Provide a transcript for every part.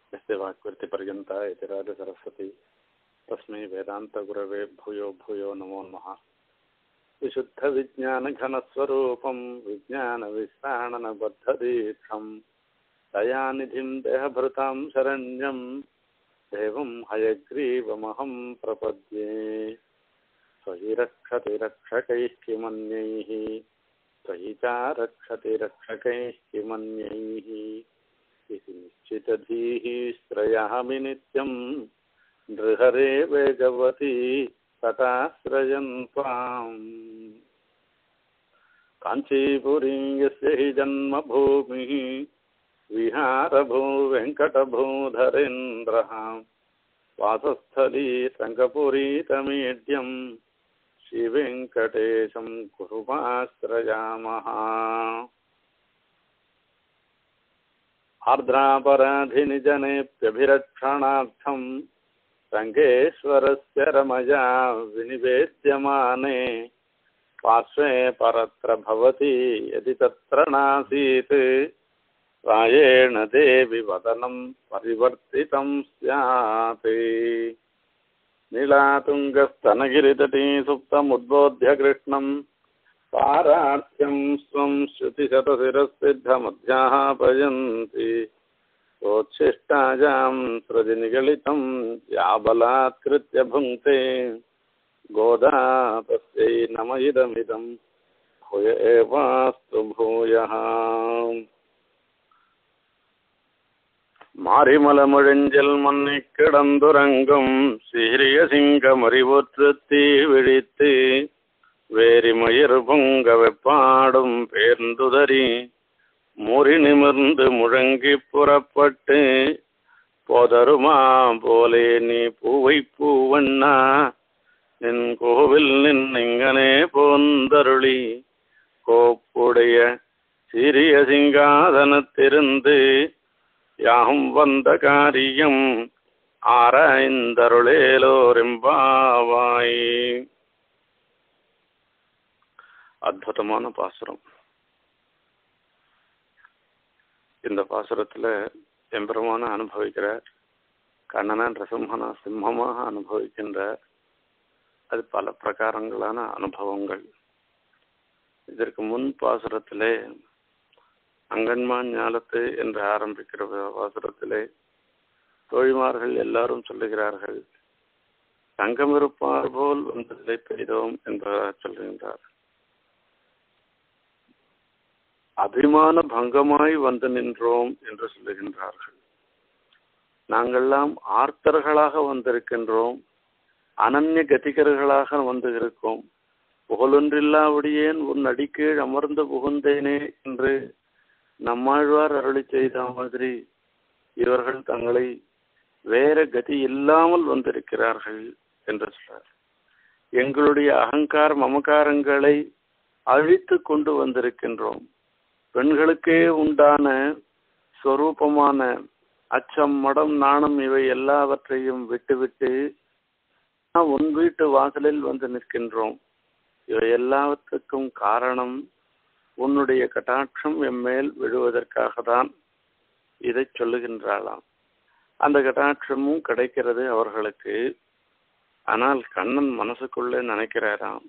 यस्य वाक्कृतिपर्यन्ता इति राजसरस्वती तस्मै वेदान्तगुरवे भूयो भूयो नमो नमः विशुद्धविज्ञानघनस्वरूपं विज्ञानविश्राणनबद्धदीक्षम् दयानिधिं देहभृतां शरण्यं देवं हयग्रीवमहं प्रपद्ये त्वयि रक्षति रक्षकैः किमन्यैः त्वयि च रक्षति रक्षकैः किमन्यैः इति निश्चितधीः श्रयामि नित्यं नृहरे वेगवती तटाश्रयन् त्वाम् काञ्चीपुरीं यस्य हि जन्मभूमिः विहारभूवेङ्कटभूधरेन्द्रः वासस्थली रङ्गपुरीतमीड्यं श्रीवेङ्कटेशं कुरुमाश्रयामः आर्द्रापराधिनिजनेऽप्यभिरक्षणार्थं रङ्गेश्वरस्य रमया विनिवेद्यमाने पार्श्वे परत्र भवति यदि तत्र नासीत् प्रायेण देवि वदनं परिवर्तितं स्यात् नीलातुङ्गस्तनगिरितटी सुप्तमुद्बोध्य कृष्णं पारार्थ्यं स्वं श्रुतिशतशिरसिद्धमध्यापयन्ति सोच्छिष्टायां सृजनिगलितं या बलात्कृत्य भुङ्क्ते गोदा तस्यै नम इदमिदं भूय एवास्तु भूयः மாரிமலமுழஞ்சல் மண்ணை கிடந்துறங்கும் சீரிய சிங்கமறிவுற்றுத்தி விழித்து வேரிமயிர் பொங்க வெப்பாடும் பேர்ந்துதறி முறி நிமிர்ந்து முழங்கி புறப்பட்டு போதருமா போலே நீ பூவை பூவண்ணா நின் கோவில் நின்னிங்கனே போந்தருளி கோப்புடைய சிறிய சிங்காதனத்திருந்து யாம் வந்த காரியம் ஆராய்ந்தருளேலோரெம்பாவாய் அற்புதமான பாசுரம் இந்த பாசுரத்துல எம்பெருமான அனுபவிக்கிறார் கண்ணனா ரசிம்மனா சிம்மமாக அனுபவிக்கின்றார் அது பல பிரகாரங்களான அனுபவங்கள் இதற்கு முன் பாசுரத்திலே அங்கன்மான் ஞாலத்து என்று ஆரம்பிக்கிற வாசுரத்திலே தோழிமார்கள் எல்லாரும் சொல்லுகிறார்கள் தங்கம் இருப்பார் போல் வந்ததை பெய்தோம் என்பதாக சொல்லுகின்றார் அபிமான பங்கமாய் வந்து நின்றோம் என்று சொல்லுகின்றார்கள் நாங்கள்லாம் ஆர்த்தர்களாக வந்திருக்கின்றோம் அனன்ய கதிகர்களாக வந்து இருக்கோம் புகழொன்றில்லாவிடியேன் உன் அடிக்கீழ் அமர்ந்து புகுந்தேனே என்று நம்மாழ்வார் அருளி செய்த மாதிரி இவர்கள் தங்களை வேற கதி இல்லாமல் வந்திருக்கிறார்கள் என்று சொல்றார் எங்களுடைய அகங்கார மமகாரங்களை அழித்து கொண்டு வந்திருக்கின்றோம் பெண்களுக்கே உண்டான ஸ்வரூபமான அச்சம் மடம் நாணம் இவை எல்லாவற்றையும் விட்டுவிட்டு உன் வீட்டு வாசலில் வந்து நிற்கின்றோம் இவை எல்லாவற்றுக்கும் காரணம் உன்னுடைய கட்டாட்சம் எம்மேல் விழுவதற்காக தான் இதை சொல்லுகின்றாளாம் அந்த கட்டாட்சமும் கிடைக்கிறது அவர்களுக்கு ஆனால் கண்ணன் மனசுக்குள்ளே நினைக்கிறாராம்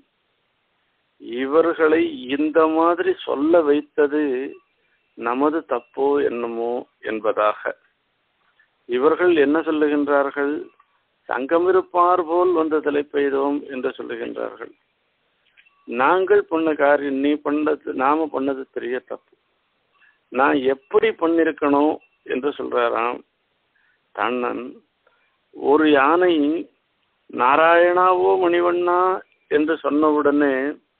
இவர்களை இந்த மாதிரி சொல்ல வைத்தது நமது தப்போ என்னமோ என்பதாக இவர்கள் என்ன சொல்லுகின்றார்கள் சங்கமிருப்பார் போல் வந்து தலை பெய்தோம் என்று சொல்லுகின்றார்கள் நாங்கள் பண்ண காரியம் நீ பண்ணது நாம பண்ணது பெரிய தப்பு நான் எப்படி பண்ணிருக்கணும் என்று சொல்றாராம் தன்னன் ஒரு யானை நாராயணாவோ மணிவண்ணா என்று சொன்னவுடனே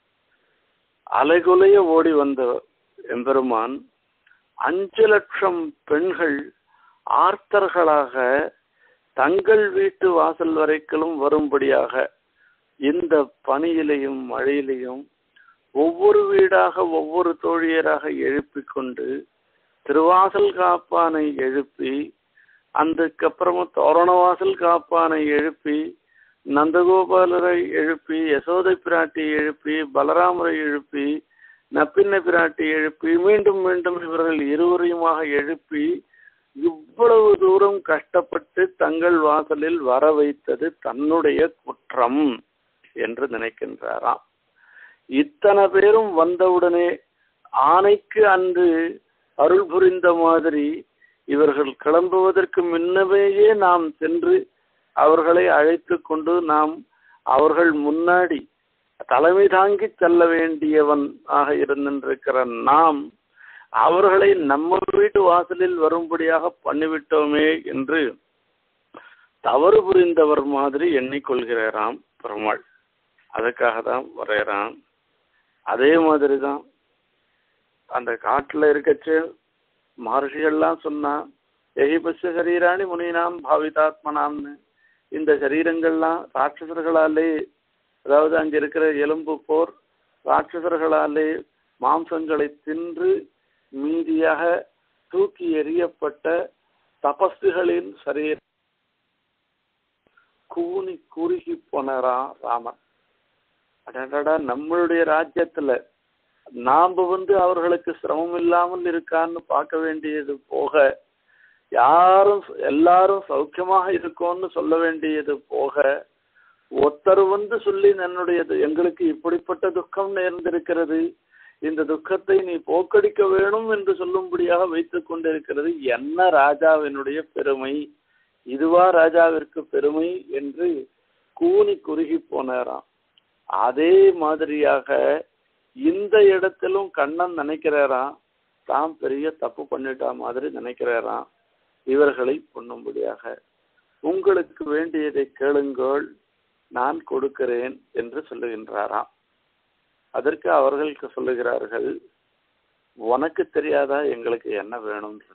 அலைகுலைய ஓடி வந்த எம்பெருமான் அஞ்சு லட்சம் பெண்கள் ஆர்த்தர்களாக தங்கள் வீட்டு வாசல் வரைக்கும் வரும்படியாக இந்த பனியிலையும் மழையிலையும் ஒவ்வொரு வீடாக ஒவ்வொரு தோழியராக எழுப்பி கொண்டு திருவாசல் காப்பானை எழுப்பி அதுக்கப்புறமா தோரணவாசல் காப்பானை எழுப்பி நந்தகோபாலரை எழுப்பி யசோதை பிராட்டி எழுப்பி பலராமரை எழுப்பி நப்பின்ன பிராட்டி எழுப்பி மீண்டும் மீண்டும் இவர்கள் இருவரையுமாக எழுப்பி இவ்வளவு தூரம் கஷ்டப்பட்டு தங்கள் வாசலில் வர வைத்தது தன்னுடைய குற்றம் என்று நினைக்கின்றாராம் இத்தனை பேரும் வந்தவுடனே ஆணைக்கு அன்று அருள் புரிந்த மாதிரி இவர்கள் கிளம்புவதற்கு முன்னமேயே நாம் சென்று அவர்களை அழைத்து கொண்டு நாம் அவர்கள் முன்னாடி தலைமை தாங்கி செல்ல வேண்டியவன் ஆக இருந்திருக்கிற நாம் அவர்களை நம்ம வீட்டு வாசலில் வரும்படியாக பண்ணிவிட்டோமே என்று தவறு புரிந்தவர் மாதிரி எண்ணிக்கொள்கிறாராம் பெருமாள் அதுக்காக தான் வரையறான் அதே மாதிரி தான் அந்த காட்டுல இருக்கச்சு மகர்ஷிகள்லாம் சொன்னா எகிபஸ்ய சரீராணி முனினாம் பாவிதாத்மனாம்னு இந்த சரீரங்கள்லாம் ராட்சசர்களாலே அதாவது அங்க இருக்கிற எலும்பு போர் ராட்சசர்களாலே மாம்சங்களை தின்று மீதியாக தூக்கி எறியப்பட்ட தபஸ்துகளின் சரீர கூனி குறுகி போனரா ராமன் அடடா நம்மளுடைய ராஜ்யத்துல நாம வந்து அவர்களுக்கு சிரமம் இல்லாமல் இருக்கான்னு பார்க்க வேண்டியது போக யாரும் எல்லாரும் சௌக்கியமாக இருக்கோம்னு சொல்ல வேண்டியது போக ஒருத்தர் வந்து சொல்லி என்னுடையது எங்களுக்கு இப்படிப்பட்ட துக்கம் நேர்ந்திருக்கிறது இந்த துக்கத்தை நீ போக்கடிக்க வேணும் என்று சொல்லும்படியாக வைத்துக் கொண்டிருக்கிறது என்ன ராஜாவினுடைய பெருமை இதுவா ராஜாவிற்கு பெருமை என்று கூனி குறுகி போனாராம் அதே மாதிரியாக இந்த இடத்திலும் கண்ணன் நினைக்கிறாராம் தான் பெரிய தப்பு பண்ணிட்டா மாதிரி நினைக்கிறாராம் இவர்களை பொண்ணும்படியாக உங்களுக்கு வேண்டியதை கேளுங்கள் நான் கொடுக்கிறேன் என்று சொல்லுகின்றாராம் அதற்கு அவர்களுக்கு சொல்லுகிறார்கள் உனக்கு தெரியாதா எங்களுக்கு என்ன வேணும்ன்றது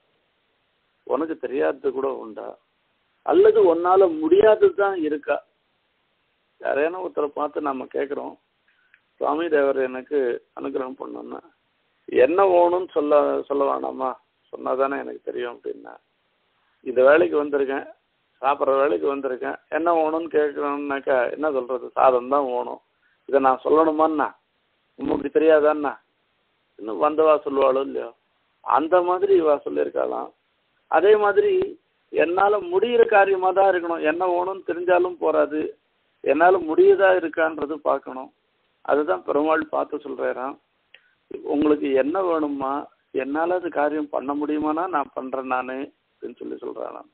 உனக்கு தெரியாதது கூட உண்டா அல்லது உன்னால முடியாதது தான் இருக்கா யாரையான ஒருத்தரை பார்த்து நம்ம கேட்குறோம் சுவாமி தேவர் எனக்கு அனுகிரகம் பண்ணணும்னா என்ன வேணும்னு சொல்ல சொல்ல வேணாமா சொன்னாதானே எனக்கு தெரியும் அப்படின்னா இந்த வேலைக்கு வந்திருக்கேன் சாப்பிட்ற வேலைக்கு வந்திருக்கேன் என்ன வேணும்னு கேட்குறோம்னாக்கா என்ன சொல்றது சாதம் தான் வேணும் இதை நான் சொல்லணுமான்னா உங்களுக்கு தெரியாதான்னா இன்னும் வந்தவா சொல்லுவாளோ இல்லையோ அந்த மாதிரி இவா சொல்லியிருக்காளாம் அதே மாதிரி என்னால் முடிகிற காரியமாக தான் இருக்கணும் என்ன வேணும்னு தெரிஞ்சாலும் போறாது என்னால் முடியுதா இருக்கான்றது பார்க்கணும் அதுதான் பெருமாள் பார்த்து சொல்கிறாராம் உங்களுக்கு என்ன வேணுமா என்னால் அது காரியம் பண்ண முடியுமானா நான் பண்ணுறேன் நான் அப்படின்னு சொல்லி சொல்கிறாராம்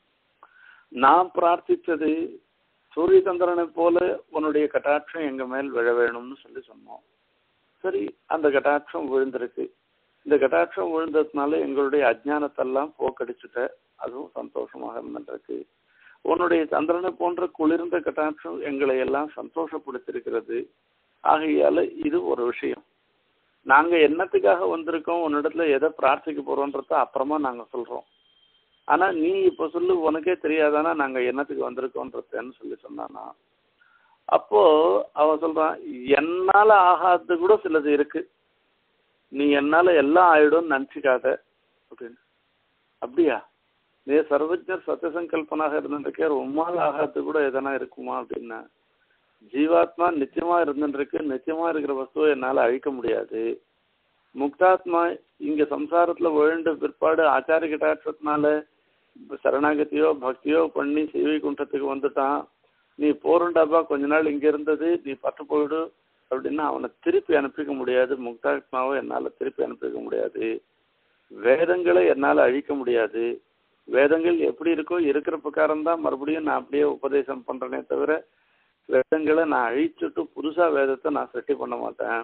நான் பிரார்த்தித்தது சூரிய சந்திரனை போல உன்னுடைய கட்டாட்சம் எங்க மேல் விழ வேணும்னு சொல்லி சொன்னோம் சரி அந்த கட்டாட்சம் விழுந்திருக்கு இந்த கட்டாட்சம் விழுந்ததுனால எங்களுடைய அஜ்ஞானத்தெல்லாம் போக்கடிச்சுட்ட அதுவும் சந்தோஷமாக இருந்துருக்கு உன்னுடைய சந்திரனை போன்ற குளிர்ந்த கட்டாட்சம் எங்களை எல்லாம் சந்தோஷப்படுத்திருக்கிறது ஆகையால இது ஒரு விஷயம் நாங்க என்னத்துக்காக வந்திருக்கோம் உன்னிடத்துல எதை பிரார்த்திக்க போறோன்றத அப்புறமா நாங்க சொல்றோம் ஆனா நீ இப்ப சொல்லு உனக்கே தெரியாதானா நாங்க என்னத்துக்கு வந்திருக்கோன்றதுன்னு சொல்லி சொன்னானா அப்போ அவ சொல்றான் என்னால ஆகாதது கூட சிலது இருக்கு நீ என்னால எல்லாம் ஆயிடும்னு நினைச்சுக்காத அப்படின்னு அப்படியா நீ சர்வஜர் சத்தியசங்கல்பனாக இருந்துருக்கே உம்மால் ஆகாதது கூட எதனா இருக்குமா அப்படின்னா ஜீவாத்மா நிச்சயமா இருந்துருக்கு நிச்சயமா இருக்கிற வஸ்துவை என்னால அழிக்க முடியாது முக்தாத்மா இங்க சம்சாரத்துல விழுந்த பிற்பாடு ஆச்சாரிய கிட்டாட்சத்தினால சரணாகதியோ பக்தியோ பண்ணி சிவி குண்டத்துக்கு வந்துட்டான் நீ போருண்டாப்பா கொஞ்ச நாள் இங்க இருந்தது நீ பட்டு போயிடு அப்படின்னா அவனை திருப்பி அனுப்பிக்க முடியாது முக்தாத்மாவை என்னால திருப்பி அனுப்பிக்க முடியாது வேதங்களை என்னால அழிக்க முடியாது வேதங்கள் எப்படி இருக்கோ இருக்கிற பிரகாரம் தான் மறுபடியும் நான் அப்படியே உபதேசம் பண்றேனே தவிர வேதங்களை நான் அழிச்சுட்டு புதுசா வேதத்தை நான் செட்டி பண்ண மாட்டேன்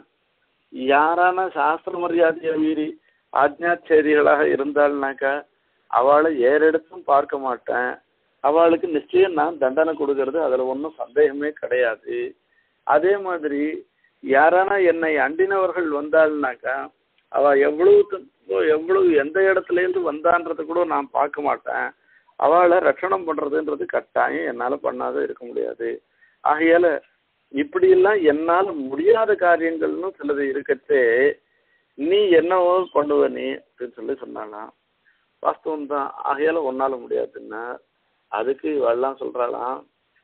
யாரான சாஸ்திர மரியாதையை மீறி ஆஜ்ஞாச்சேரிகளாக இருந்தாள்னாக்கா அவளை ஏறெடுத்தும் பார்க்க மாட்டேன் அவளுக்கு நிச்சயம் நான் தண்டனை கொடுக்கறது அதுல ஒன்றும் சந்தேகமே கிடையாது அதே மாதிரி யாரானா என்னை அண்டினவர்கள் வந்தாள்னாக்கா அவ எவ்வளவு எவ்வளவு எந்த இடத்துல இருந்து வந்தான்றத கூட நான் பார்க்க மாட்டேன் அவளை ரட்சணம் பண்றதுன்றது கட்டாயம் என்னால பண்ணாத இருக்க முடியாது ஆகையால இப்படியெல்லாம் என்னால முடியாத காரியங்கள்னு சிலது இருக்கச்சே நீ என்னவோ பண்ணுவ நீ அப்படின்னு சொல்லி சொன்னாலாம் வாஸ்தவம் தான் ஆகையால உன்னால முடியாதுன்னா அதுக்கு இவெல்லாம் சொல்றாளாம்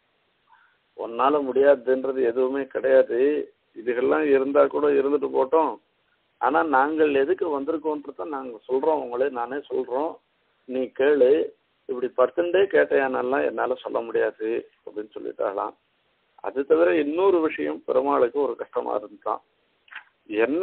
உன்னால முடியாதுன்றது எதுவுமே கிடையாது இதுகெல்லாம் இருந்தா கூட இருந்துட்டு போட்டோம் ஆனா நாங்கள் எதுக்கு வந்திருக்கோன்றத நாங்க சொல்றோம் உங்களே நானே சொல்றோம் நீ கேளு இப்படி படுத்துட்டே கேட்டையானெல்லாம் என்னால சொல்ல முடியாது அப்படின்னு சொல்லிட்டாலாம் அது தவிர இன்னொரு விஷயம் பெருமாளுக்கு ஒரு கஷ்டமா இருந்துதான் என்ன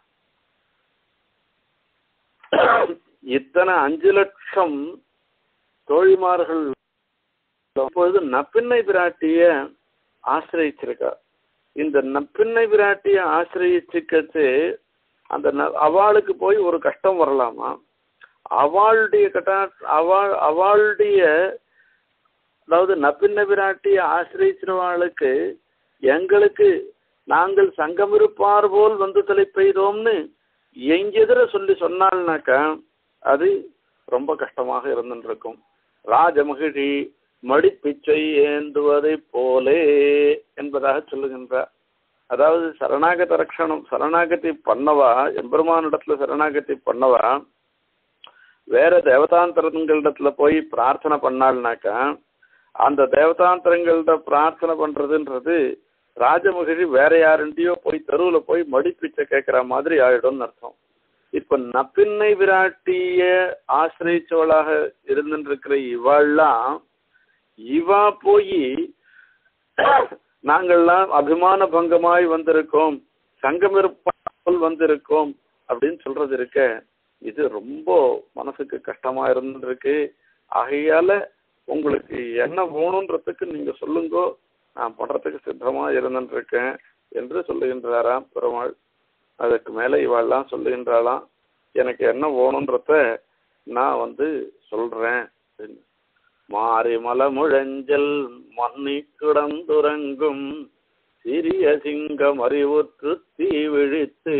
இத்தனை அஞ்சு லட்சம் தோழிமார்கள் அப்பொழுது நப்பிண்ணை பிராட்டிய ஆசிரியிச்சிருக்கா இந்த நப்பிண்ணை பிராட்டிய ஆசிரியிச்சுக்கச்சு அந்த ந- அவளுக்கு போய் ஒரு கஷ்டம் வரலாமா அவளுடைய கட்டா அவள் அவளுடைய அதாவது நப்பின்ன பிராட்டிய ஆசிரியச்சிருவாளுக்கு எங்களுக்கு நாங்கள் சங்கமிருப்பார் போல் வந்து தலை பெய்தோம்னு எங்கெதிர சொல்லி சொன்னாள்னாக்கா அது ரொம்ப கஷ்டமாக இருந்துருக்கும் ராஜமகிழி மடிப்பிச்சை ஏந்துவதை போலே என்பதாக சொல்லுகின்றார் அதாவது சரணாகத ரக்ஷணம் சரணாகதி பண்ணவா எம்பெருமானிடத்துல சரணாகதி பண்ணவா வேற தேவதாந்தரங்களிடத்துல போய் பிரார்த்தனை பண்ணாள்னாக்கா அந்த தேவதாந்தரங்கள்ட்ட பிரார்த்தனை பண்றதுன்றது ராஜமகிழி வேற யாருண்டியோ போய் தெருவுல போய் மடிப்பிச்சை கேட்கிற மாதிரி ஆயிடும்னு அர்த்தம் இப்ப நப்பின்னை விராட்டிய ஆசிரியச்சவளாக இருந்துருக்கிற இவாள்லாம் இவா போய் நாங்கள்லாம் அபிமான பங்கமாய் வந்திருக்கோம் சங்கமிருப்பால் வந்திருக்கோம் அப்படின்னு சொல்றது இருக்க இது ரொம்ப மனசுக்கு கஷ்டமா இருந்திருக்கு ஆகையால உங்களுக்கு என்ன வேணுன்றதுக்கு நீங்க சொல்லுங்கோ நான் பண்றதுக்கு சித்தமா இருந்துருக்கேன் என்று சொல்லுகின்றாராம் பெருமாள் அதுக்கு மேல இவாள்லாம் சொல்லுகின்றாளாம் எனக்கு என்ன வேணுன்றத நான் வந்து சொல்றேன் அப்படின்னு. மாரிமல முழஞ்சல் மன்னி கிடந்துறங்கும் சிறிய சிங்கம் அறிவுற்று தீ விழித்து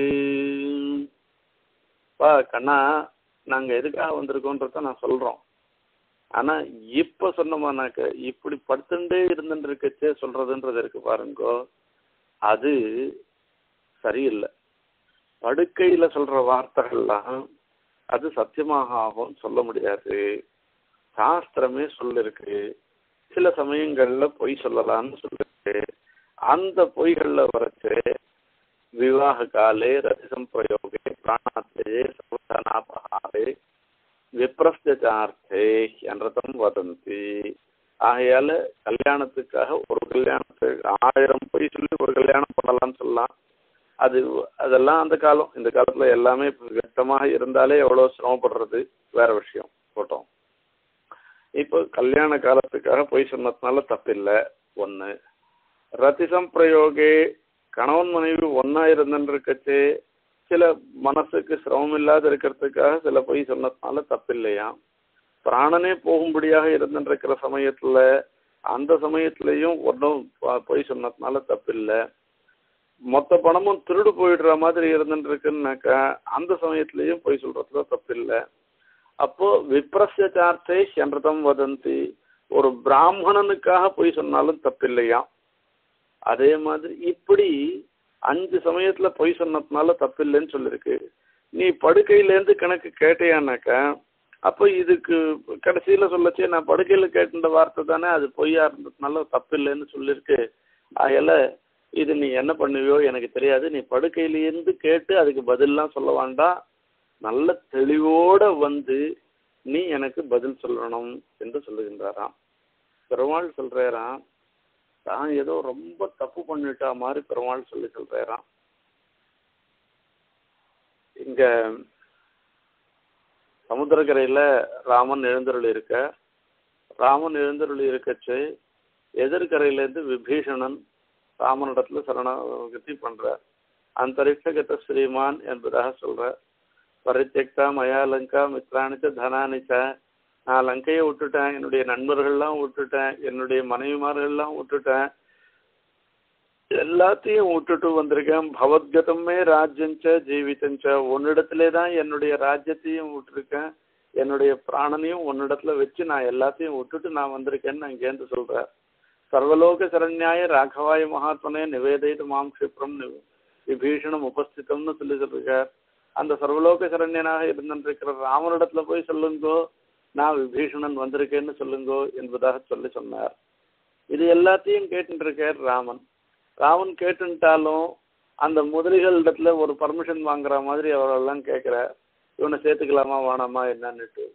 பா கண்ணா நாங்க எதுக்காக வந்திருக்கோன்றத நான் சொல்றோம் ஆனா இப்ப சொன்னோமானாக்க இப்படி படுத்துட்டே இருந்துட்டு இருக்கச்சே சொல்றதுன்றது இருக்கு பாருங்கோ அது சரியில்லை படுக்கையில சொல்ற வார்த்தைகள்லாம் அது சத்தியமாக ஆகும் சொல்ல முடியாது சாஸ்திரமே சொல்லிருக்கு சில சமயங்கள்ல பொய் சொல்லலாம்னு சொல்லிருக்கு அந்த பொய்கள்ல வரைச்சு விவாக காலே ரதிசம் பிரயோகே பிராணாத்தே சர்வதனாபகாரே விப்ரஸ்தார்த்தே என்றதும் வதந்தி ஆகையால கல்யாணத்துக்காக ஒரு கல்யாணத்துக்கு ஆயிரம் பொய் சொல்லி ஒரு கல்யாணம் பண்ணலாம்னு சொல்லலாம் அது அதெல்லாம் அந்த காலம் இந்த காலத்துல எல்லாமே வெட்டமாக இருந்தாலே எவ்வளவு சிரமப்படுறது வேற விஷயம் போட்டோம் இப்போ கல்யாண காலத்துக்காக பொய் சொன்னதுனால தப்பில்லை ஒண்ணு ரத்திசம் பிரயோகே கணவன் மனைவி ஒன்னா இருந்துருக்கச்சு சில மனசுக்கு சிரமம் இல்லாத இருக்கிறதுக்காக சில பொய் சொன்னதுனால தப்பில்லையா பிராணனே போகும்படியாக இருந்துருக்கிற சமயத்துல அந்த சமயத்திலையும் ஒன்றும் பொய் சொன்னதுனால தப்பில்லை மொத்த பணமும் திருடு போயிடுற மாதிரி இருந்துருக்குன்னாக்கா அந்த சமயத்திலையும் பொய் சொல்றதுல தப்பில்லை அப்போ விப்ரஸ்ய சார்த்தை என்றதம் வதந்தி ஒரு பிராமணனுக்காக பொய் சொன்னாலும் தப்பில்லையா அதே மாதிரி இப்படி அஞ்சு சமயத்துல பொய் சொன்னதுனால தப்பில்லைன்னு சொல்லிருக்கு நீ படுக்கையிலேருந்து கணக்கு கேட்டியானாக்கா அப்போ இதுக்கு கடைசியில சொல்லச்சே நான் படுக்கையில கேட்ட வார்த்தை தானே அது பொய்யா இருந்ததுனால தப்பில்லைன்னு சொல்லியிருக்கு அதில் இது நீ என்ன பண்ணுவியோ எனக்கு தெரியாது நீ படுக்கையிலேருந்து கேட்டு அதுக்கு பதில்லாம் சொல்ல வேண்டாம் நல்ல தெளிவோட வந்து நீ எனக்கு பதில் சொல்லணும் என்று சொல்லுகின்றாராம் பெருமாள் சொல்றாராம் தான் ஏதோ ரொம்ப தப்பு பண்ணிட்டா மாதிரி பெருமாள் சொல்லி சொல்றாராம் இங்க சமுத்திரக்கரையில ராமன் எழுந்தருள் இருக்க ராமன் எழுந்தருள் இருக்கச்சு எதிர்கரையிலேருந்து விபீஷணன் ராமனிடத்துல சரணாகதி பண்ற அந்தரிக்ஷகத ஸ்ரீமான் என்பதாக சொல்ற பரித்தெக்தா மயா லங்கா மித்ராணிச்ச தனானிச்ச நான் லங்கையை விட்டுட்டேன் என்னுடைய நண்பர்கள்லாம் விட்டுட்டேன் என்னுடைய மனைவிமார்கள்லாம் விட்டுட்டேன் எல்லாத்தையும் விட்டுட்டு வந்திருக்கேன் பவத்கதமே ராஜ்யஞ்ச ஜீவிதஞ்ச உன்னிடத்திலே தான் என்னுடைய ராஜ்யத்தையும் விட்டுருக்கேன் என்னுடைய பிராணனையும் உன்னிடத்துல வச்சு நான் எல்லாத்தையும் விட்டுட்டு நான் வந்திருக்கேன்னு நான் இங்கேருந்து சொல்றேன் சர்வலோக சரண்யாய ராகவாய மகாத்மனே நிவேதித்து மாம் க்ஷிப்ரம் விபீஷணம் உபஸ்திதம்னு சொல்லி சொல்லிருக்கார் அந்த சர்வலோக சரண்யனாக இருந்திருக்கிற ராமனிடத்துல போய் சொல்லுங்கோ நான் விபீஷணன் வந்திருக்கேன்னு சொல்லுங்கோ என்பதாக சொல்லி சொன்னார் இது எல்லாத்தையும் கேட்டுட்டு இருக்கார் ராமன் ராமன் கேட்டுட்டாலும் அந்த முதலிகளிடத்துல ஒரு பர்மிஷன் வாங்குற மாதிரி அவரெல்லாம் கேட்கிறார் இவனை சேர்த்துக்கலாமா வேணாமா என்னன்னுட்டு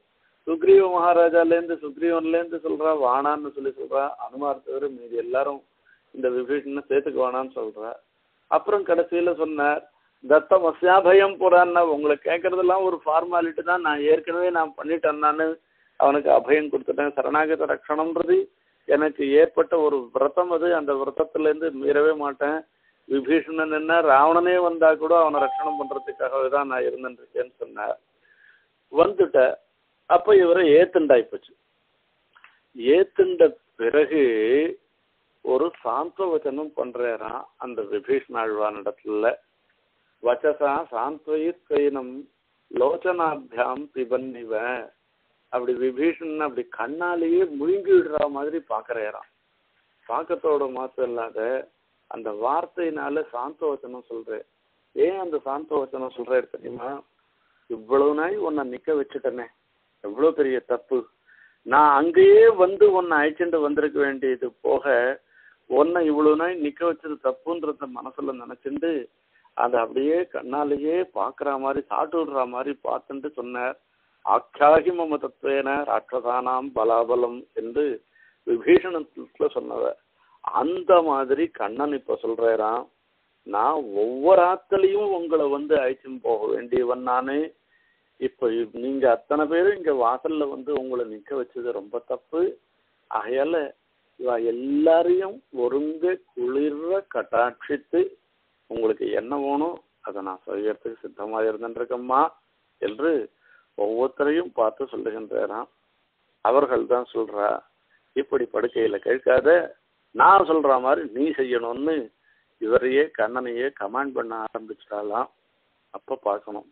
சுக்ரீவ மகாராஜாலேருந்து சுக்ரீவன்லேருந்து சொல்றா வானான்னு சொல்லி சொல்றா அனுமார் தவிர மீதி எல்லாரும் இந்த விபீஷணனை சேர்த்துக்கு வேணான்னு சொல்றா அப்புறம் கடைசியில சொன்னார் தத்தம் அஸ்யாபயம் புறான்னா உங்களை கேட்கறதெல்லாம் ஒரு ஃபார்மாலிட்டி தான் நான் ஏற்கனவே நான் பண்ணிட்டேன்னான்னு அவனுக்கு அபயம் கொடுத்துட்டேன் சரணாகத ரட்சணம்ன்றது எனக்கு ஏற்பட்ட ஒரு விரதம் அது அந்த விரதத்துல இருந்து மீறவே மாட்டேன் விபீஷணன் என்ன ராவணனே வந்தா கூட அவனை ரட்சணம் பண்றதுக்காகவே தான் நான் இருந்துருக்கேன்னு சொன்னார் வந்துட்ட அப்ப இவரை ஏத்துண்டாய் போச்சு ஏத்துண்ட பிறகு ஒரு சாந்தவச்சனம் பண்றாராம் அந்த விபீஷ்ணாழ்வானிடத்துல வச்சசா சாந்த்வயித்வயினம் லோச்சனாபியாம் பிபன்னிவ அப்படி விபீஷணன் அப்படி கண்ணாலேயே முழுங்கி விடுற மாதிரி பாக்குறாராம் பாக்கத்தோட மாத்திரம் இல்லாத அந்த வார்த்தையினால சாந்தவச்சனம் சொல்றேன் ஏன் அந்த சாந்தவச்சனம் சொல்றாரு தெரியுமா இவ்வளவு நாள் உன்னை நிக்க வச்சுட்டனே எவ்வளவு பெரிய தப்பு நான் அங்கேயே வந்து உன்னை அழைச்சிட்டு வந்திருக்க வேண்டியது போக உன்னை இவ்வளவு நாள் நிக்க வச்சது தப்புன்றத மனசுல நினைச்சிட்டு அதை அப்படியே கண்ணாலேயே பாக்குற மாதிரி சாட்டு விடுற மாதிரி பார்த்துட்டு சொன்னார் ஆக்கியாகி மம தத்துவேன ராட்சசானாம் பலாபலம் என்று விபீஷணத்துல சொன்னவர் அந்த மாதிரி கண்ணன் இப்ப சொல்றாராம் நான் ஒவ்வொரு ஆத்துலயும் உங்களை வந்து அழைச்சும் போக வேண்டியவன் நானு இப்ப நீங்க அத்தனை பேரும் இங்க வாசல்ல வந்து உங்களை நிக்க வச்சது ரொம்ப தப்பு ஆகையால இவ எல்லாரையும் ஒருங்க குளிர கட்டாட்சித்து உங்களுக்கு என்ன வேணும் அதை நான் செய்யறதுக்கு சித்தமா இருந்துருக்கம்மா என்று ஒவ்வொருத்தரையும் பார்த்து சொல்லுகின்றாராம் அவர்கள் தான் சொல்றா இப்படி படுக்கையில கேட்காத நான் சொல்ற மாதிரி நீ செய்யணும்னு இவரையே கண்ணனையே கமாண்ட் பண்ண ஆரம்பிச்சிட்டாலாம் அப்ப பார்க்கணும்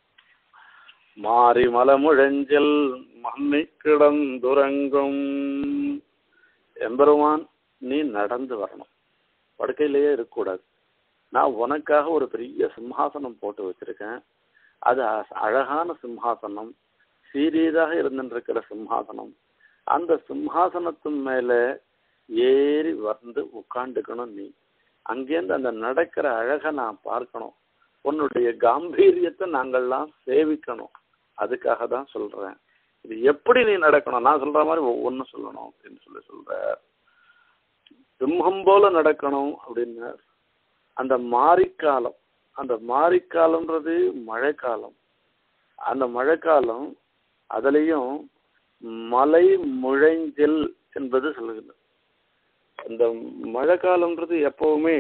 மாறி மலமுழஞ்சல் மண்ணை கிடந்துறங்கும் எம்பெருமான் நீ நடந்து வரணும் படுக்கையிலேயே இருக்கக்கூடாது நான் உனக்காக ஒரு பெரிய சிம்ஹாசனம் போட்டு வச்சிருக்கேன் அது அழகான சிம்ஹாசனம் சீரியதாக இருந்துருக்கிற சிம்ஹாசனம் அந்த சிம்ஹாசனத்தின் மேல ஏறி வந்து உட்காந்துக்கணும் நீ அங்கேருந்து அந்த நடக்கிற அழகை நான் பார்க்கணும் உன்னுடைய காம்பீரியத்தை நாங்கள்லாம் சேவிக்கணும் அதுக்காக தான் சொல்றேன் இது எப்படி நீ நடக்கணும் நான் சொல்ற மாதிரி ஒவ்வொன்றும் சொல்லணும் அப்படின்னு சொல்லி சொல்ற சிம்மம் போல நடக்கணும் அப்படின்னார் அந்த மாரிக்காலம் அந்த மாரிக்காலம்ன்றது மழைக்காலம் அந்த மழைக்காலம் அதுலேயும் மலை முழைஞ்சல் என்பது சொல்லுகிறது அந்த மழை காலம்ன்றது எப்பவுமே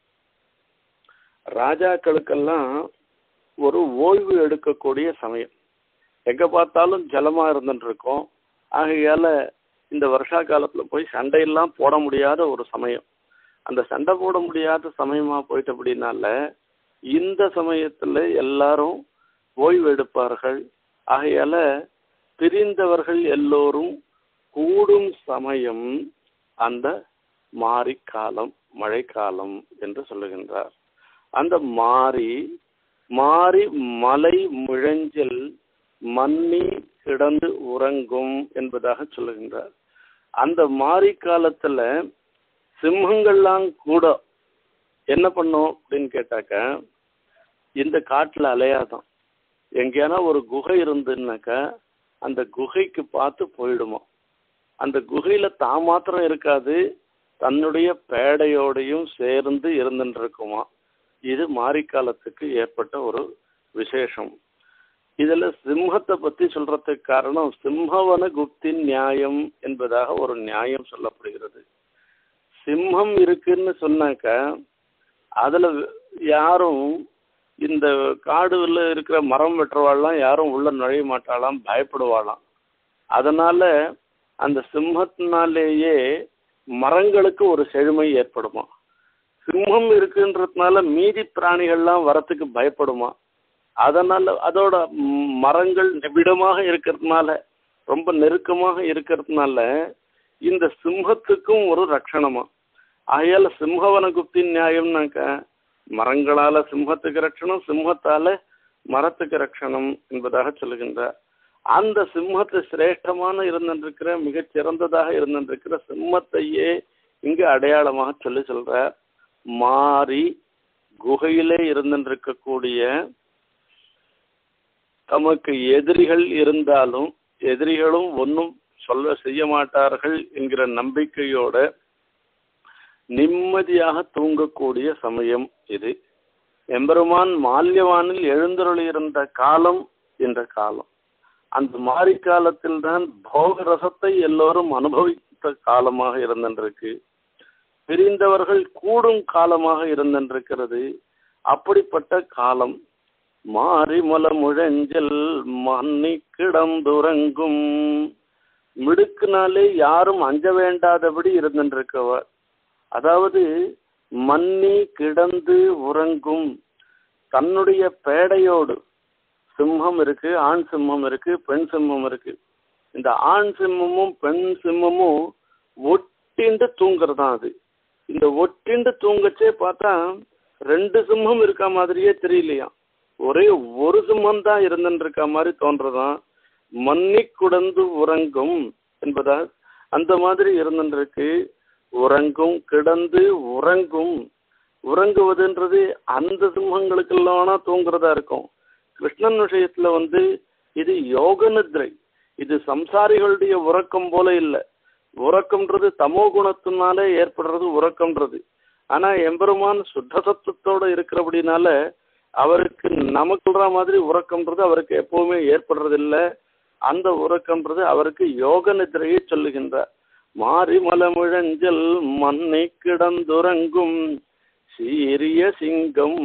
ராஜாக்களுக்கெல்லாம் ஒரு ஓய்வு எடுக்கக்கூடிய சமயம் எங்க பார்த்தாலும் ஜலமா இருந்துட்டு இருக்கோம் ஆகையால இந்த வருஷா காலத்துல போய் சண்டையெல்லாம் போட முடியாத ஒரு சமயம் அந்த சண்டை போட முடியாத சமயமா போயிட்டு அப்படின்னால இந்த சமயத்துல எல்லாரும் ஓய்வு எடுப்பார்கள் ஆகையால பிரிந்தவர்கள் எல்லோரும் கூடும் சமயம் அந்த மாரிக்காலம் மழைக்காலம் என்று சொல்லுகின்றார் அந்த மாறி மாறி மலை முழஞ்சல் மன்னி கிடந்து உறங்கும் என்பதாக சொல்லுகின்றார் அந்த மாரி காலத்துல சிம்மங்கள்லாம் கூட என்ன பண்ணும் அப்படின்னு கேட்டாக்க இந்த காட்டுல அலையாதான் எங்கேனா ஒரு குகை இருந்துன்னாக்கா அந்த குகைக்கு பார்த்து போயிடுமா அந்த குகையில தான் மாத்திரம் இருக்காது தன்னுடைய பேடையோடையும் சேர்ந்து இருந்துட்டு இருக்குமா இது மாரிக்காலத்துக்கு ஏற்பட்ட ஒரு விசேஷம் இதுல சிம்மத்தை பத்தி சொல்றதுக்கு காரணம் சிம்மவன குப்தின் நியாயம் என்பதாக ஒரு நியாயம் சொல்லப்படுகிறது சிம்மம் இருக்குன்னு சொன்னாக்க அதுல யாரும் இந்த காடுல இருக்கிற மரம் வெட்டுறவாள்லாம் யாரும் உள்ள நுழைய மாட்டாளாம் பயப்படுவாளாம் அதனால அந்த சிம்மத்தினாலேயே மரங்களுக்கு ஒரு செழுமை ஏற்படுமா சிம்மம் இருக்குன்றதுனால மீதி பிராணிகள்லாம் வரத்துக்கு பயப்படுமா அதனால அதோட மரங்கள் நிபிடமாக இருக்கிறதுனால ரொம்ப நெருக்கமாக இருக்கிறதுனால இந்த சிம்மத்துக்கும் ஒரு ரட்சணமா ஆகையால சிம்ஹவன குப்தி நியாயம்னாக்க மரங்களால சிம்மத்துக்கு ரட்சணம் சிம்மத்தால மரத்துக்கு ரட்சணம் என்பதாக சொல்லுகின்றார் அந்த சிம்மத்தை சிரேஷ்டமான இருந்திருக்கிற மிகச் சிறந்ததாக இருந்திருக்கிற சிம்மத்தையே இங்கு அடையாளமாக சொல்லி சொல்ற மாறி குகையிலே இருந்திருக்கக்கூடிய தமக்கு எதிரிகள் இருந்தாலும் எதிரிகளும் ஒன்றும் சொல்ல செய்ய மாட்டார்கள் என்கிற நம்பிக்கையோட நிம்மதியாக தூங்கக்கூடிய சமயம் இது எம்பெருமான் மால்யவானில் எழுந்தருளியிருந்த காலம் என்ற காலம் அந்த மாரி காலத்தில் தான் போக ரசத்தை எல்லோரும் அனுபவித்த காலமாக இருந்திருக்கு பிரிந்தவர்கள் கூடும் காலமாக இருந்திருக்கிறது அப்படிப்பட்ட காலம் மாரிமல முழஞ்சல் மன்னி கிடந்துறங்கும் மிடுக்குனாலே யாரும் அஞ்ச வேண்டாதபடி இருந்திருக்கவர் அதாவது மன்னி கிடந்து உறங்கும் தன்னுடைய பேடையோடு சிம்மம் இருக்கு ஆண் சிம்மம் இருக்கு பெண் சிம்மம் இருக்கு இந்த ஆண் சிம்மமும் பெண் சிம்மமும் ஒட்டிண்டு தூங்குறதான் அது இந்த ஒட்டிண்டு தூங்கச்சே பார்த்தா ரெண்டு சிம்மம் இருக்க மாதிரியே தெரியலையா ஒரே ஒரு சிம்மம் தான் இருந்துட்டு இருக்க மாதிரி தோன்றதான் மன்னி குடந்து உறங்கும் என்பதா அந்த மாதிரி இருந்துருக்கு உறங்கும் கிடந்து உறங்கும் உறங்குவதுன்றது அந்த சிம்மங்களுக்கெல்லாம் தூங்குறதா இருக்கும் கிருஷ்ணன் விஷயத்துல வந்து இது யோக நித்ரை இது சம்சாரிகளுடைய உறக்கம் போல இல்லை உறக்கம்ன்றது தமோ குணத்தினால ஏற்படுறது உறக்கம்ன்றது ஆனா எம்பெருமான் சுத்த சத்துவத்தோட இருக்கிறபடினால அவருக்கு நமக்குற மாதிரி உறக்கம்ன்றது அவருக்கு எப்பவுமே ஏற்படுறதில்லை அந்த உறக்கம்ன்றது அவருக்கு யோக நிதிரையை சொல்லுகின்றார் மாறி மலமுழஞ்சல் மண்ணை கிடந்துறங்கும் சீரிய சிங்கம்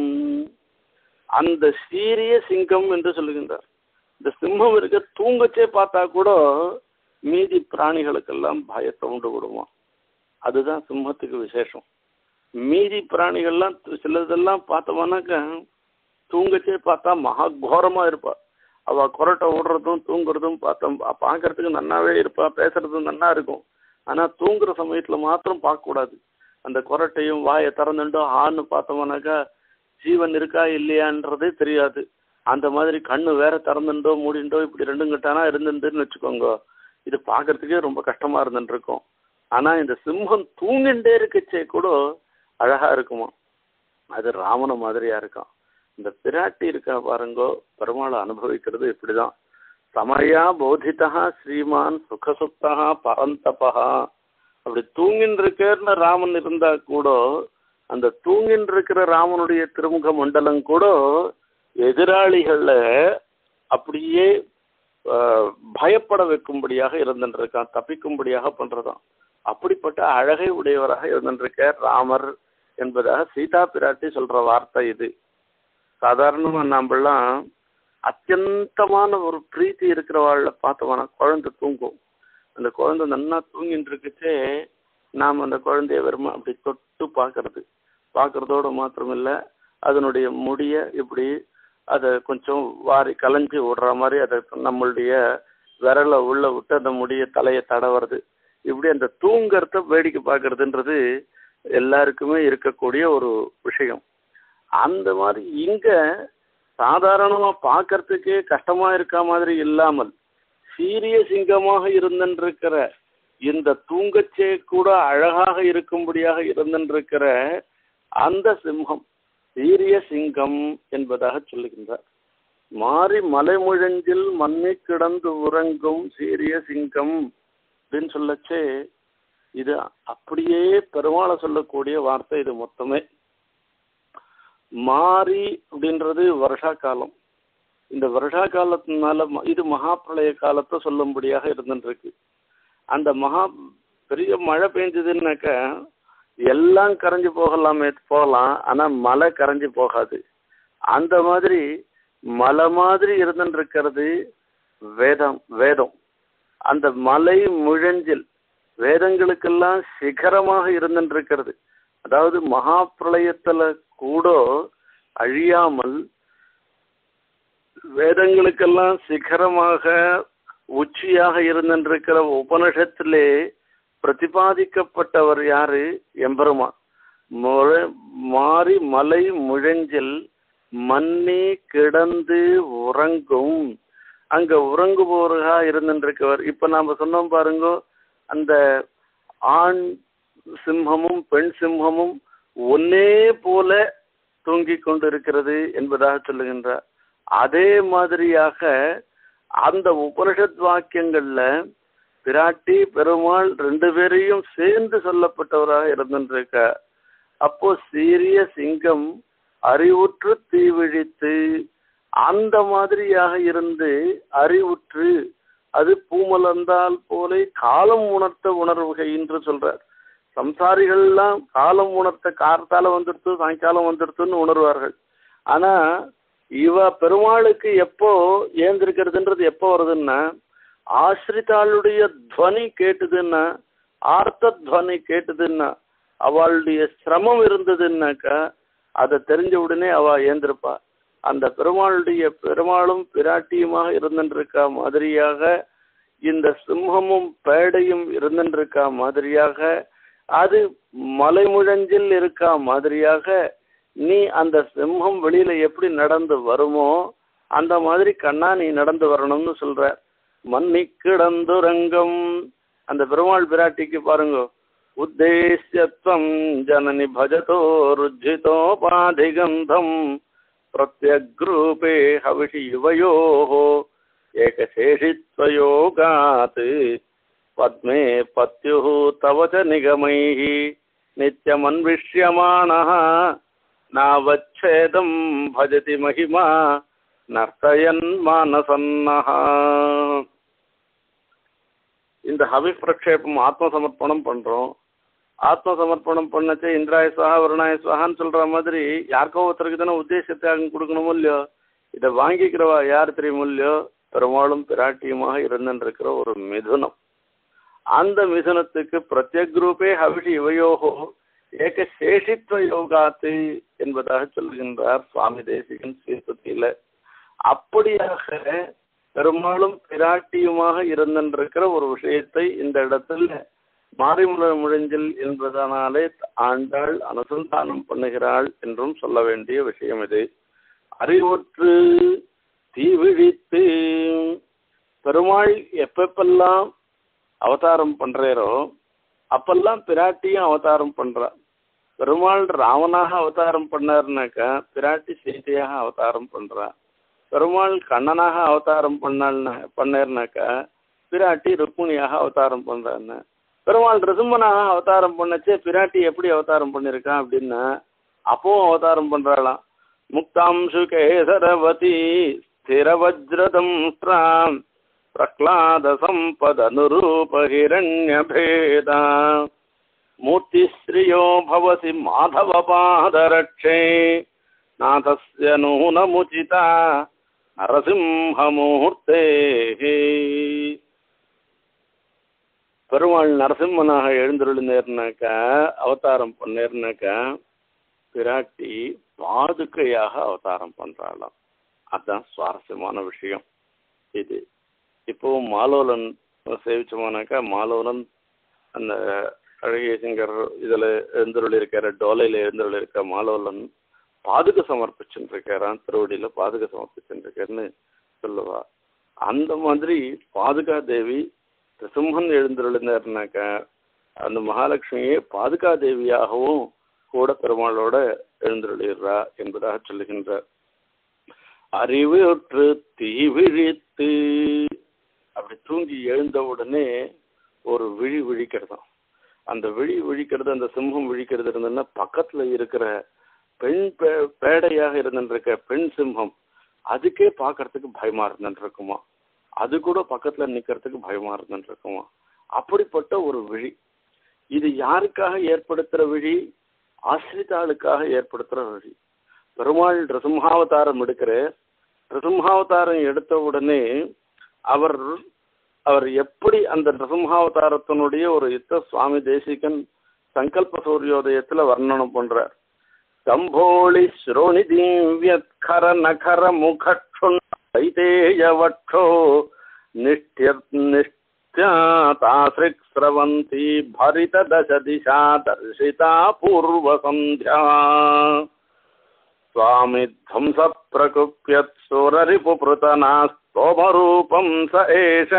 அந்த சீரிய சிங்கம் என்று சொல்லுகின்றார் இந்த சிம்மம் இருக்க தூங்கச்சே பார்த்தா கூட மீதி பிராணிகளுக்கெல்லாம் பயத்தை உண்டு விடுவான் அதுதான் சிம்மத்துக்கு விசேஷம் மீதி பிராணிகள்லாம் சிலதெல்லாம் பார்த்தோம்னாக்க தூங்கச்சே பார்த்தா மகா கோரமா இருப்பா அவ கொரட்டை விடுறதும் தூங்குறதும் பார்த்தோம் பார்க்கறதுக்கு நன்னாவே இருப்பா பேசுறதும் நன்னா இருக்கும் ஆனா தூங்குற சமயத்துல மாத்திரம் பார்க்க கூடாது அந்த கொரட்டையும் வாயை திறந்துட்டோ ஆன்னு பார்த்தோம்னாக்கா ஜீவன் இருக்கா இல்லையான்றதே தெரியாது அந்த மாதிரி கண்ணு வேற திறந்துட்டோ மூடிண்டோ இப்படி ரெண்டும் கட்டானா இருந்துட்டுன்னு வச்சுக்கோங்க இது பார்க்கறதுக்கே ரொம்ப கஷ்டமா இருந்துட்டு இருக்கும் ஆனா இந்த சிம்மம் தூங்கிண்டே இருக்கச்சே கூட அழகா இருக்குமா அது ராமன மாதிரியா இருக்கும் இந்த பிராட்டி இருக்கா பாருங்கோ பெருமாளை அனுபவிக்கிறது இப்படிதான் சமயா போதிதா ஸ்ரீமான் சுகசுப்தா பரந்தபா அப்படி தூங்கின்னு இருக்கேன்னு ராமன் இருந்தா கூட அந்த தூங்கின்னு இருக்கிற ராமனுடைய திருமுக மண்டலம் கூட எதிராளிகள அப்படியே பயப்பட வைக்கும்படியாக இருந்துருக்கான் தப்பிக்கும்படியாக பண்றதாம் அப்படிப்பட்ட அழகை உடையவராக இருந்துருக்க ராமர் என்பதாக சீதா பிராட்டி சொல்ற வார்த்தை இது சாதாரணமா நாமெல்லாம் அத்தியந்தமான ஒரு பிரீத்தி இருக்கிறவாழ்ல பார்த்தோம்னா குழந்தை தூங்கும் அந்த குழந்தை நன்னா தூங்கிட்டு இருக்குச்சே நாம் அந்த குழந்தைய வெறும் அப்படி தொட்டு பார்க்கறது பார்க்கறதோட மாத்திரமில்ல அதனுடைய முடிய இப்படி அதை கொஞ்சம் வாரி கலைஞ்சி விடுற மாதிரி அதை நம்மளுடைய விரலை உள்ள விட்டு அந்த முடிய தலையை தடவுறது இப்படி அந்த தூங்கறத வேடிக்கை பார்க்கறதுன்றது எல்லாருக்குமே இருக்கக்கூடிய ஒரு விஷயம் அந்த மாதிரி இங்க சாதாரணமா பார்க்கறதுக்கே கஷ்டமா இருக்க மாதிரி இல்லாமல் சீரிய சிங்கமாக இருந்திருக்கிற இந்த தூங்கச்சே கூட அழகாக இருக்கும்படியாக இருந்திருக்கிற அந்த சிம்மம் சீரிய சிங்கம் என்பதாக சொல்லுகின்றார் மாறி மலைமுழஞ்சில் மண்ணை கிடந்து உறங்கும் சீரிய சிங்கம் அப்படின்னு சொல்லச்சே இது அப்படியே பெருமாளை சொல்லக்கூடிய வார்த்தை இது மொத்தமே மாறி அப்படின்றது வருஷா காலம் இந்த வருஷா காலத்தினால இது மகா பிரளய காலத்தை சொல்லும்படியாக இருந்துருக்கு அந்த மகா பெரிய மழை பெஞ்சதுன்னாக்க எல்லாம் கரைஞ்சு போகலாமே போகலாம் ஆனா மழை கரைஞ்சு போகாது அந்த மாதிரி மலை மாதிரி இருந்துருக்கிறது வேதம் வேதம் அந்த மலை முழஞ்சில் வேதங்களுக்கெல்லாம் சிகரமாக இருந்துருக்கிறது அதாவது மகா பிரளயத்துல கூட அழியாமல் வேதங்களுக்கெல்லாம் சிகரமாக உச்சியாக இருந்திருக்கிற உபனிஷத்திலே பிரதிபாதிக்கப்பட்டவர் யாரு எம்பெருமா மாறி மலை முழஞ்சில் மண்ணே கிடந்து உறங்கும் அங்க உறங்குபவர்களா இருந்துருக்கவர் இப்ப நாம சொன்னோம் பாருங்க அந்த ஆண் சிம்மமும் பெண் சிம்மமும் ஒன்னே போல தூங்கிக் கொண்டிருக்கிறது என்பதாக சொல்லுகின்றார் அதே மாதிரியாக அந்த உபனிஷத் வாக்கியங்கள்ல பிராட்டி பெருமாள் ரெண்டு பேரையும் சேர்ந்து சொல்லப்பட்டவராக இருந்துருக்க அப்போ சீரிய சிங்கம் அறிவுற்று தீவிழித்து அந்த மாதிரியாக இருந்து அறிவுற்று அது பூமலர்ந்தால் போலே காலம் உணர்த்த உணர்வுகை என்று சொல்றார் சம்சாரிகள்லாம் காலம் உணர்த்த கார்த்தால வந்துடுத்து சாயங்காலம் வந்துடுத்துன்னு உணர்வார்கள் ஆனா இவ பெருமாளுக்கு எப்போ ஏந்திருக்கிறதுன்றது எப்போ வருதுன்னா ஆசிரிதாளுடைய துவனி கேட்டுதுன்னா ஆர்த்த துவனி கேட்டுதுன்னா அவளுடைய சிரமம் இருந்ததுன்னாக்கா அதை தெரிஞ்ச உடனே அவ ஏந்திருப்பா அந்த பெருமாளுடைய பெருமாளும் பிராட்டியுமாக இருந்துருக்கா மாதிரியாக இந்த சிம்மமும் பேடையும் இருந்துருக்கா மாதிரியாக அது மலைமுழஞ்சில் இருக்கா மாதிரியாக நீ அந்த சிம்மம் வெளியில எப்படி நடந்து வருமோ அந்த மாதிரி கண்ணா நீ நடந்து வரணும்னு சொல்ற மன்னி கிடந்துரங்கம் அந்த பெருமாள் பிராட்டிக்கு பாருங்க உத்தேசியத்வம் ஜனனி பஜதோ ருஜிதோபாதிகந்தம் பிரத்யக்ரூபே ஹவிஷி யுவயோ ஏகசேஷித்வயோகாத் பத்மே பத்யு தவ ச நிகமைः நித்யமன்விஷ்யமாணः நாவச்சேதம் பஜதி மகிமா நர்த்தயன் மானசன்னः இந்த ஹவி பிரக்ஷேபம் ஆத்ம சமர்ப்பணம் பண்றோம் ஆத்ம சமர்ப்பணம் பண்ணச்சே இந்திராய சுவா வருணாய சுவான்னு சொல்ற மாதிரி யாருக்கோ ஒருத்தருக்கு தானே உத்தேசத்தை அங்கே கொடுக்கணுமோ இல்லையோ இதை வாங்கிக்கிறவா யார் தெரியுமோ இல்லையோ பெருமாளும் பிராட்டியுமாக இருந்துருக்கிற ஒரு மிதுனம் அந்த மிதுனத்துக்கு பிரத்யக் ரூபே ஹவிஷி இவையோகோ ஏக சேஷித்வ யோகாத்து என்பதாக சொல்கின்றார் சுவாமி தேசிகன் சீர்பத்தியில அப்படியாக பெருமாளும் பிராட்டியுமாக இருந்திருக்கிற ஒரு விஷயத்தை இந்த இடத்துல மாரிமுல முழஞ்சில் என்பதனாலே ஆண்டாள் அனுசந்தானம் பண்ணுகிறாள் என்றும் சொல்ல வேண்டிய விஷயம் இது அறிவுற்று தீவிழித்து பெருமாள் எப்பப்பெல்லாம் அவதாரம் பண்றாரோ அப்பெல்லாம் பிராட்டியும் அவதாரம் பண்றா பெருமாள் ராமனாக அவதாரம் பண்ணாருனாக்கா பிராட்டி சீதையாக அவதாரம் பண்றா பெருமாள் கண்ணனாக அவதாரம் பண்ணாள்னா பண்ணாருனாக்கா பிராட்டி ருக்மிணியாக அவதாரம் பண்றான்னு பெருமாள் ரிசும்பனாக அவதாரம் பண்ணச்சே பிராட்டி எப்படி அவதாரம் பண்ணியிருக்கான் அப்படின்னா அப்பவும் அவதாரம் பண்றாளாம் முக்தாம்சு கேசரவதி ஸ்திரவஜ்ரதம் ஸ்ராம் பிரஹ்லாத சம்பதனுரூப ஹிரண்யபேதா மூர்த்திஸ்ரீயோ பவசி மாதவ பாதரட்சே நாதஸ்ய நூனமுச்சிதா நரசிம்மூர்த்தே பெருமாள் நரசிம்மனாக எழுந்தருளினேர்னாக்கா அவதாரம் பண்ணேர்னாக்கா பிராட்டி பாதுகையாக அவதாரம் பண்றாளாம் அதுதான் சுவாரஸ்யமான விஷயம் இது இப்போ மாலோலன் சேவிச்சோம்னாக்கா மாலோலன் அந்த அழகிய சிங்கர் இதில் எழுந்தருள் இருக்கிற டோலையில் எழுந்தருள் இருக்க மாலோலன் பாதுக சமர்ப்பிச்சுட்டு இருக்காரான் திருவடியில் பாதுக சமர்ப்பிச்சுட்டு இருக்காருன்னு சொல்லுவா அந்த மாதிரி பாதுகா தேவி சிம்மன் எழுந்தருளினாருனாக்கா அந்த மகாலட்சுமியே பாதுகா தேவியாகவும் கூட பெருமாளோட எழுந்தருளிடுறா என்பதாக சொல்லுகின்றார் அறிவுற்று தீவிழித்து அப்படி தூங்கி எழுந்த உடனே ஒரு விழி விழிக்கிறதாம் அந்த விழி விழிக்கிறது அந்த சிம்மம் விழிக்கிறது இருந்ததுன்னா பக்கத்துல இருக்கிற பெண் பே- பேடையாக இருந்துருக்க பெண் சிம்மம் அதுக்கே பார்க்கறதுக்கு பயமா இருந்துருக்குமா அது கூட பக்கத்துல நிக்கிறதுக்கு பயமா இருந்துருக்குமா அப்படிப்பட்ட ஒரு விழி இது யாருக்காக ஏற்படுத்துற விழி ஆசிரிதாளுக்காக ஏற்படுத்துற விழி பெருமாள் ரிசிம்ஹாவதாரம் எடுக்கிற ரிசிம்ஹாவதாரம் எடுத்த உடனே அவர் அவர் எப்படி அந்த ரிசிம்ஹாவதாரத்தினுடைய ஒரு யுத்த சுவாமி தேசிகன் சங்கல்ப சூரியோதயத்துல வர்ணனம் பண்றார் கம்போளி ஸ்ரோணி திவ்யத்கர நகர முகட்சுண் தைதேயவட்டோ நிஷ்ய நிஷ்யாதாசிரிக் ஸ்ரவந்தி பரித தச திசா தர்ஷிதா பூர்வ சந்தியா स्वामि ध्वंस प्रकुप्यत्सुररिपुपृतनास्तोमरूपं स एष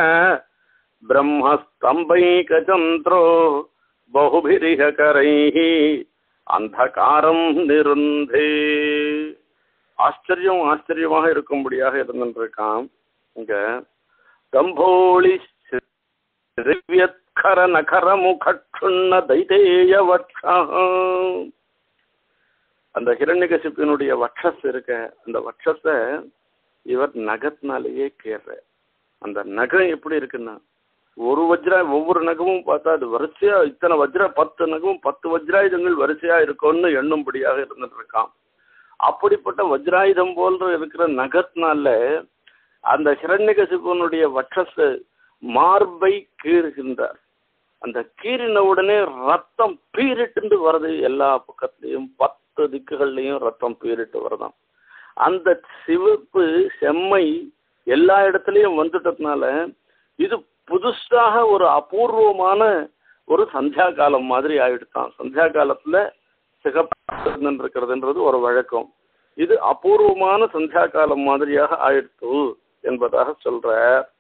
ब्रह्मस्तम्भैकचन्द्रो बहुभिरिह करैः அந்தகாரம் நிருந்தே ஆச்சரியம் ஆச்சரியமாக இருக்கும்படியாக இருந்துருக்கான் இங்க கம்போளி திவ்யத்கர நகர முகட்சுண்ண தைதேய வட்சம் அந்த ஹிரண்யகசிப்பினுடைய வட்சஸ் இருக்க அந்த வட்சத்தை இவர் நகத்தினாலேயே கேற அந்த நகம் எப்படி இருக்குன்னா ஒரு வஜ்ரா ஒவ்வொரு நகமும் பார்த்தா அது வரிசையா இத்தனை வஜ்ரா பத்து நகமும் பத்து வஜ்ராயுதங்கள் வரிசையா இருக்கும்னு எண்ணும்படியாக இருந்துட்டு இருக்கான் அப்படிப்பட்ட வஜ்ராயுதம் போன்ற இருக்கிற நகத்தினால அந்த ஹிரண்யகசிப்பனுடைய வட்சஸ் மார்பை கீறுகின்றார் அந்த கீறின உடனே ரத்தம் பீரிட்டு வருது எல்லா பக்கத்துலயும் பத்து திக்குகள்லயும் ரத்தம் பீரிட்டு வருதாம் அந்த சிவப்பு செம்மை எல்லா இடத்துலயும் வந்துட்டதுனால இது புதுசாக ஒரு அபூர்வமான ஒரு சந்தியா காலம் மாதிரி ஆயிடுதான் சந்தியா காலத்துல சிகப்பு இருக்கிறதுன்றது ஒரு வழக்கம் இது அபூர்வமான சந்தியா காலம் மாதிரியாக ஆயிடுத்து என்பதாக சொல்ற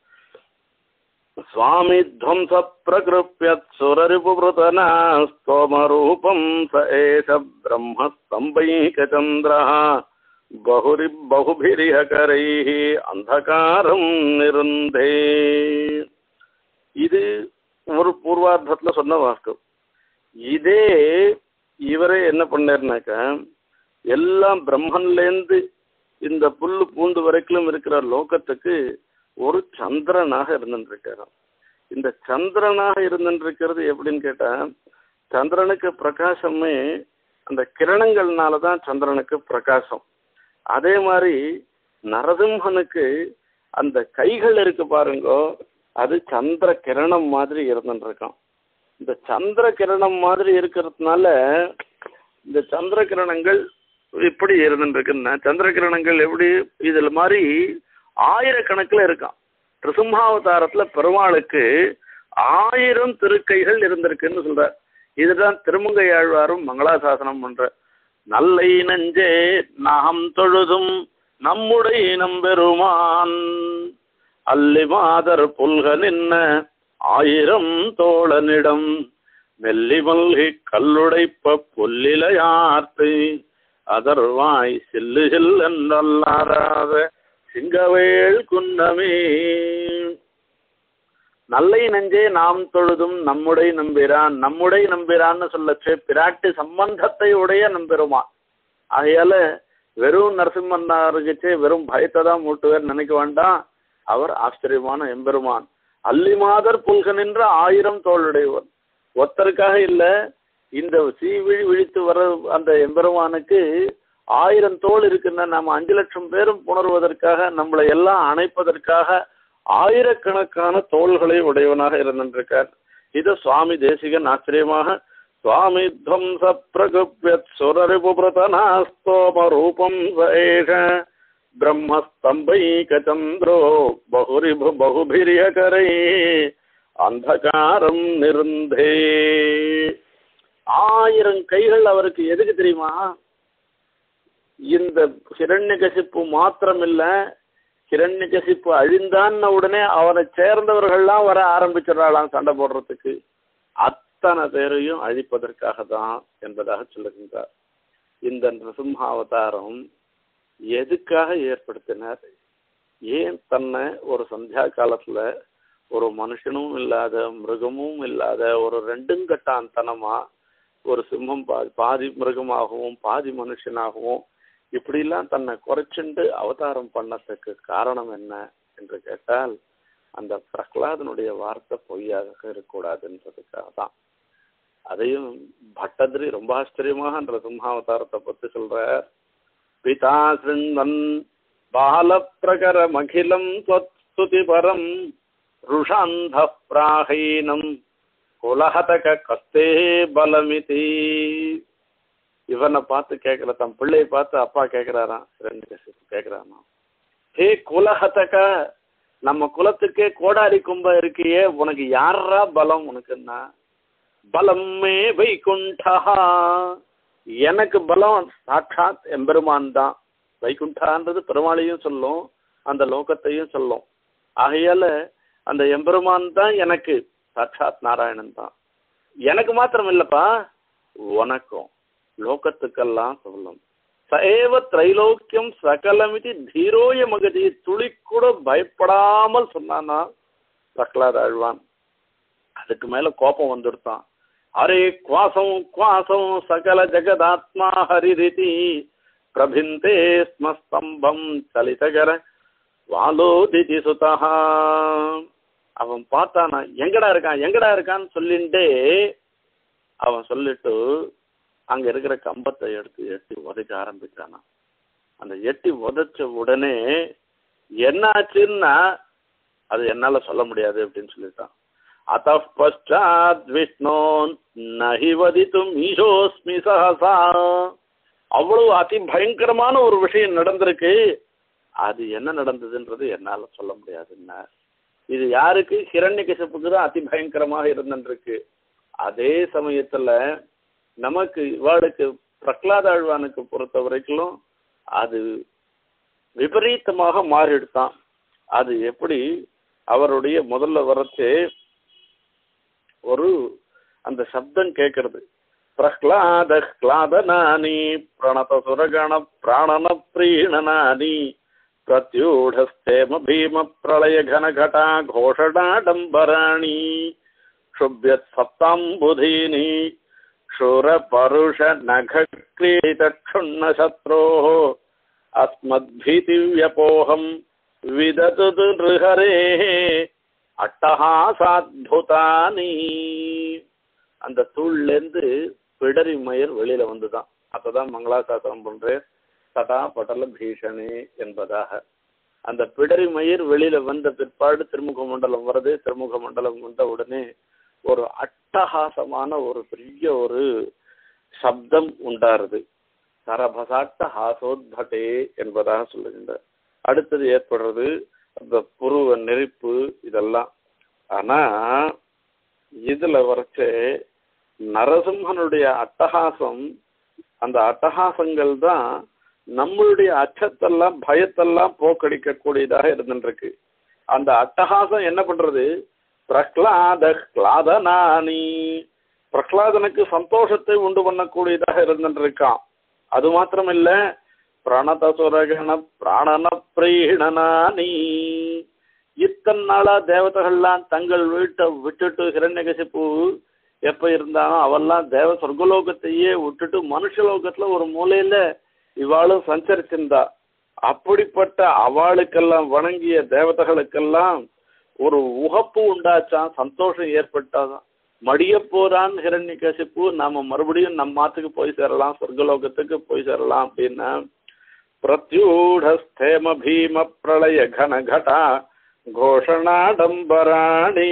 சுவாமி துவம்ச பிரகிருப்பியத் சுரரிபுவிருத்தனா ஸ்தோமரூபம் ச ஏஷ பிரம்மஸ்தம்பைகச்சந்திரா பகுரி பகுபிரிஹகரைः அந்தகாரம் நிருந்தே இது ஒரு பூர்வார்த்தத்துல சொன்ன வாக்கு இதே இவரே என்ன பண்ணாருனாக்கா எல்லாம் பிரம்மன்லேருந்து இந்த புல்லு பூண்டு வரைக்கும் இருக்கிற லோகத்துக்கு ஒரு சந்திரனாக இருந்துருக்காராம் இந்த சந்திரனாக இருந்துருக்கிறது எப்படின்னு கேட்டா சந்திரனுக்கு பிரகாசமே அந்த கிரணங்கள்னால தான் சந்திரனுக்கு பிரகாசம் அதே மாதிரி நரசிம்மனுக்கு அந்த கைகள் இருக்கு பாருங்க அது சந்திர கிரணம் மாதிரி இருந்துருக்கான் இந்த சந்திர கிரணம் மாதிரி இருக்கிறதுனால இந்த சந்திர கிரணங்கள் இப்படி இருந்துருக்குன்னா சந்திர கிரணங்கள் எப்படி இதில் மாதிரி ஆயிரக்கணக்கில் இருக்கான் ரிசும்ஹாவதாரத்துல பெருமாளுக்கு ஆயிரம் திருக்கைகள் இருந்திருக்குன்னு சொல்றார் இதுதான் திருமங்கையாழ்வாரும் மங்களாசாசனம் பண்ற நல்லை நெஞ்சே நாம் தொழுதும் நம்முடைய நம்பெருமான் அல்லி மாதர் புல்க நின்ன ஆயிரம் தோழனிடம் மெல்லி மல்கி கல்லுடைப்ப புல்லிலையார்த்து அதர்வாய் சில்லு சில் என்றல்லாராத சிங்கவேள் குன்னமே நல்லை நெஞ்சே நாம் தொழுதும் நம்முடைய நம்பிரான் நம்முடைய நம்பிரான்னு சொல்லச்சு பிராட்டி சம்பந்தத்தை உடைய நம்பெருமான் ஆகையால வெறும் நரசிம்மன்னாருக்குச்சே வெறும் பயத்தை தான் மூட்டுவேர் நினைக்க வேண்டாம் அவர் ஆச்சரியமான எம்பெருமான் அல்லி மாதர் புல்க நின்ற ஆயிரம் தோளுடையவர் ஒருத்தருக்காக இல்ல இந்த சீவிழி விழித்து வர அந்த எம்பெருமானுக்கு ஆயிரம் தோல் இருக்குன்னா நம்ம அஞ்சு லட்சம் பேரும் புணர்வதற்காக நம்மளை எல்லாம் அணைப்பதற்காக ஆயிரக்கணக்கான தோள்களை உடையவனாக இருந்திருக்கார் இது சுவாமி தேசிகன் ஆச்சரியமாக சுவாமி துவம்ச பிரகுப்யத் சுரரிபுபிரதனாஸ்தோம ரூபம் ஏஷ பிரம்மஸ்தம்பைகச்சந்திரோ பகுரிபு பகுபிரியகரை அந்தகாரம் நிருந்தே ஆயிரம் கைகள் அவருக்கு எதுக்கு தெரியுமா இந்த ஹிரண்யகசிப்பு மாத்திரமில்ல ஹிரண்யகசிப்பு அழிந்தான்ன உடனே அவனை சேர்ந்தவர்கள்லாம் வர ஆரம்பிச்சிடறாளாம் சண்டை போடுறதுக்கு அத்தனை பேரையும் அழிப்பதற்காக தான் என்பதாக சொல்லுகின்றார் இந்த நரசிம்ஹாவதாரம் எதுக்காக ஏற்படுத்தினார் ஏன் தன்னை ஒரு சந்தியா காலத்துல ஒரு மனுஷனும் இல்லாத மிருகமும் இல்லாத ஒரு ரெண்டும் கட்டாந்தனமா ஒரு சிம்மம் பாதி பாதி மிருகமாகவும் பாதி மனுஷனாகவும் இப்படிலாம் தன்னை குறைச்சுண்டு அவதாரம் பண்ணதுக்கு காரணம் என்ன என்று கேட்டால் அந்த பிரகலாதனுடைய வார்த்தை பொய்யாக இருக்கக்கூடாதுன்றதுக்காக தான் அதையும் பட்டதிரி ரொம்ப ஆச்சரியமாக அந்த சிம்ஹாவதாரத்தை பற்றி சொல்ற பிதா சிந்தன் பால பிரகரமகிலம் ஸ்துதி பரம் ருஷாந்த பிராகீனம் குலஹதக கஸ்தே பலமிதி இவனை பார்த்து கேட்கல தன் பிள்ளையை பார்த்து அப்பா கேட்கிறாராம் ரெண்டு கேட்கிறாராம் ஹே குலஹதக நம்ம குலத்துக்கே கோடாரி கும்ப இருக்கியே உனக்கு யாரா பலம் உனக்குன்னா பலம் மே வைகுண்டா எனக்கு பலம் சாட்சாத் எம்பெருமான் தான் வைகுண்டான்றது பெருமாளையும் சொல்லும் அந்த லோகத்தையும் சொல்லும் ஆகையால அந்த எம்பெருமான் தான் எனக்கு சாட்சாத் நாராயணன் தான் எனக்கு மாத்திரம் இல்லப்பா உனக்கும் லோகத்துக்கெல்லாம் சொல்லும் சஏவ திரைலோக்கியம் சகலமிதி தீரோய மகதி துளி கூட பயப்படாமல் சொன்னானா பிரகலாத ஆழ்வான் அதுக்கு மேல கோபம் வந்துடுத்தான் அரே குவாசம் குவாசம் சகல ஜெகதாத்மா ஹரிரிதி பிரபிந்தே ஸ்ம ஸ்தம்பம் சலிதகர வாலோதிதி சுதா அவன் பார்த்தானா எங்கடா இருக்கான் எங்கடா இருக்கான்னு சொல்லிண்டே அவன் சொல்லிட்டு அங்க இருக்கிற கம்பத்தை எடுத்து எட்டி உதைக்க ஆரம்பிச்சானா அந்த எட்டி உதைச்ச உடனே என்ன ஆச்சுன்னா அது என்னால சொல்ல முடியாது அப்படின்னு சொல்லிட்டான் அத்த பஷாத் விஷ்ணோ நஹி வதித்தும் ஈஷோஸ்மி சஹசா அவ்வளவு அதி பயங்கரமான ஒரு விஷயம் நடந்திருக்கு அது என்ன நடந்ததுன்றது என்னால சொல்ல முடியாதுன்னா இது யாருக்கு ஹிரண்யகசிப்புக்கு தான் அதி பயங்கரமாக இருந்துருக்கு அதே சமயத்துல நமக்கு இவாளுக்கு பிரகலாத ஆழ்வானுக்கு பொறுத்த வரைக்கும் அது விபரீதமாக மாறிடுதான் அது எப்படி அவருடைய முதல்ல வரச்சே ஒரு அந்த சப்தம் கேட்கறது பிரஹ்லாத ஹ்லாதனானி பிரணத சுரகண பிராணன பிரீணனானி பிரத்யூಢஸ்தேம பீம பிரளய கனகடா घोषणाडम्बराणि क्षुभ्यत् सप्ताम्बुधीनि क्षुरपरुषनखक्रीडितक्षुण्णशत्रोः अस्मद्भीतिव्यपोहम् विदतु नृहरेः அட்டஹாசாத்புதானி அந்த தூள்லேருந்து பிடரி மயிர் வெளியில வந்துதான் அப்பதான் மங்களாசாசனம் பண்றேன் சதா படல பீஷணி என்பதாக அந்த பிடரி மயிர் வெளியில வந்த பிற்பாடு திருமுக மண்டலம் வருது திருமுக மண்டலம் வந்த உடனே ஒரு அட்டகாசமான ஒரு பெரிய ஒரு சப்தம் உண்டாருது சரபசாட்ட ஹாசோத்பட்டே என்பதாக சொல்லுகின்றார் அடுத்தது ஏற்படுறது அந்த புருவ நெருப்பு இதெல்லாம் ஆனா இதுல வரைச்சு நரசிம்மனுடைய அட்டகாசம் அந்த அட்டகாசங்கள் தான் நம்மளுடைய அச்சத்தெல்லாம் பயத்தெல்லாம் போக்கடிக்க கூடியதாக இருந்துருக்கு அந்த அட்டகாசம் என்ன பண்றது பிரஹ்லாத கிளாதனானி பிரஹ்லாதனுக்கு சந்தோஷத்தை உண்டு பண்ணக்கூடியதாக இருந்துருக்கான் அது மாத்திரம் இல்ல பிரணதசுரகண பிராணன பிரீணனானி இத்தனை நாளா தேவதைகள்லாம் தங்கள் வீட்டை விட்டுட்டு ஹிரண்யகசிப்பு எப்ப இருந்தானோ அவெல்லாம் தேவ சொர்க்கலோகத்தையே விட்டுட்டு மனுஷலோகத்துல ஒரு மூலையில இவாளும் சஞ்சரிச்சிருந்தா அப்படிப்பட்ட அவளுக்கெல்லாம் வணங்கிய தேவதைகளுக்கெல்லாம் ஒரு உகப்பு உண்டாச்சான் சந்தோஷம் ஏற்பட்டாதான் மடிய போறான் ஹிரண்யகசிப்பு நாம மறுபடியும் நம்ம மாத்துக்கு போய் சேரலாம் சொர்க்கலோகத்துக்கு போய் சேரலாம் அப்படின்னா பிரத்யூಢஸ்தேம பீம பிரளய கனகடா கோஷணாடம்பராணி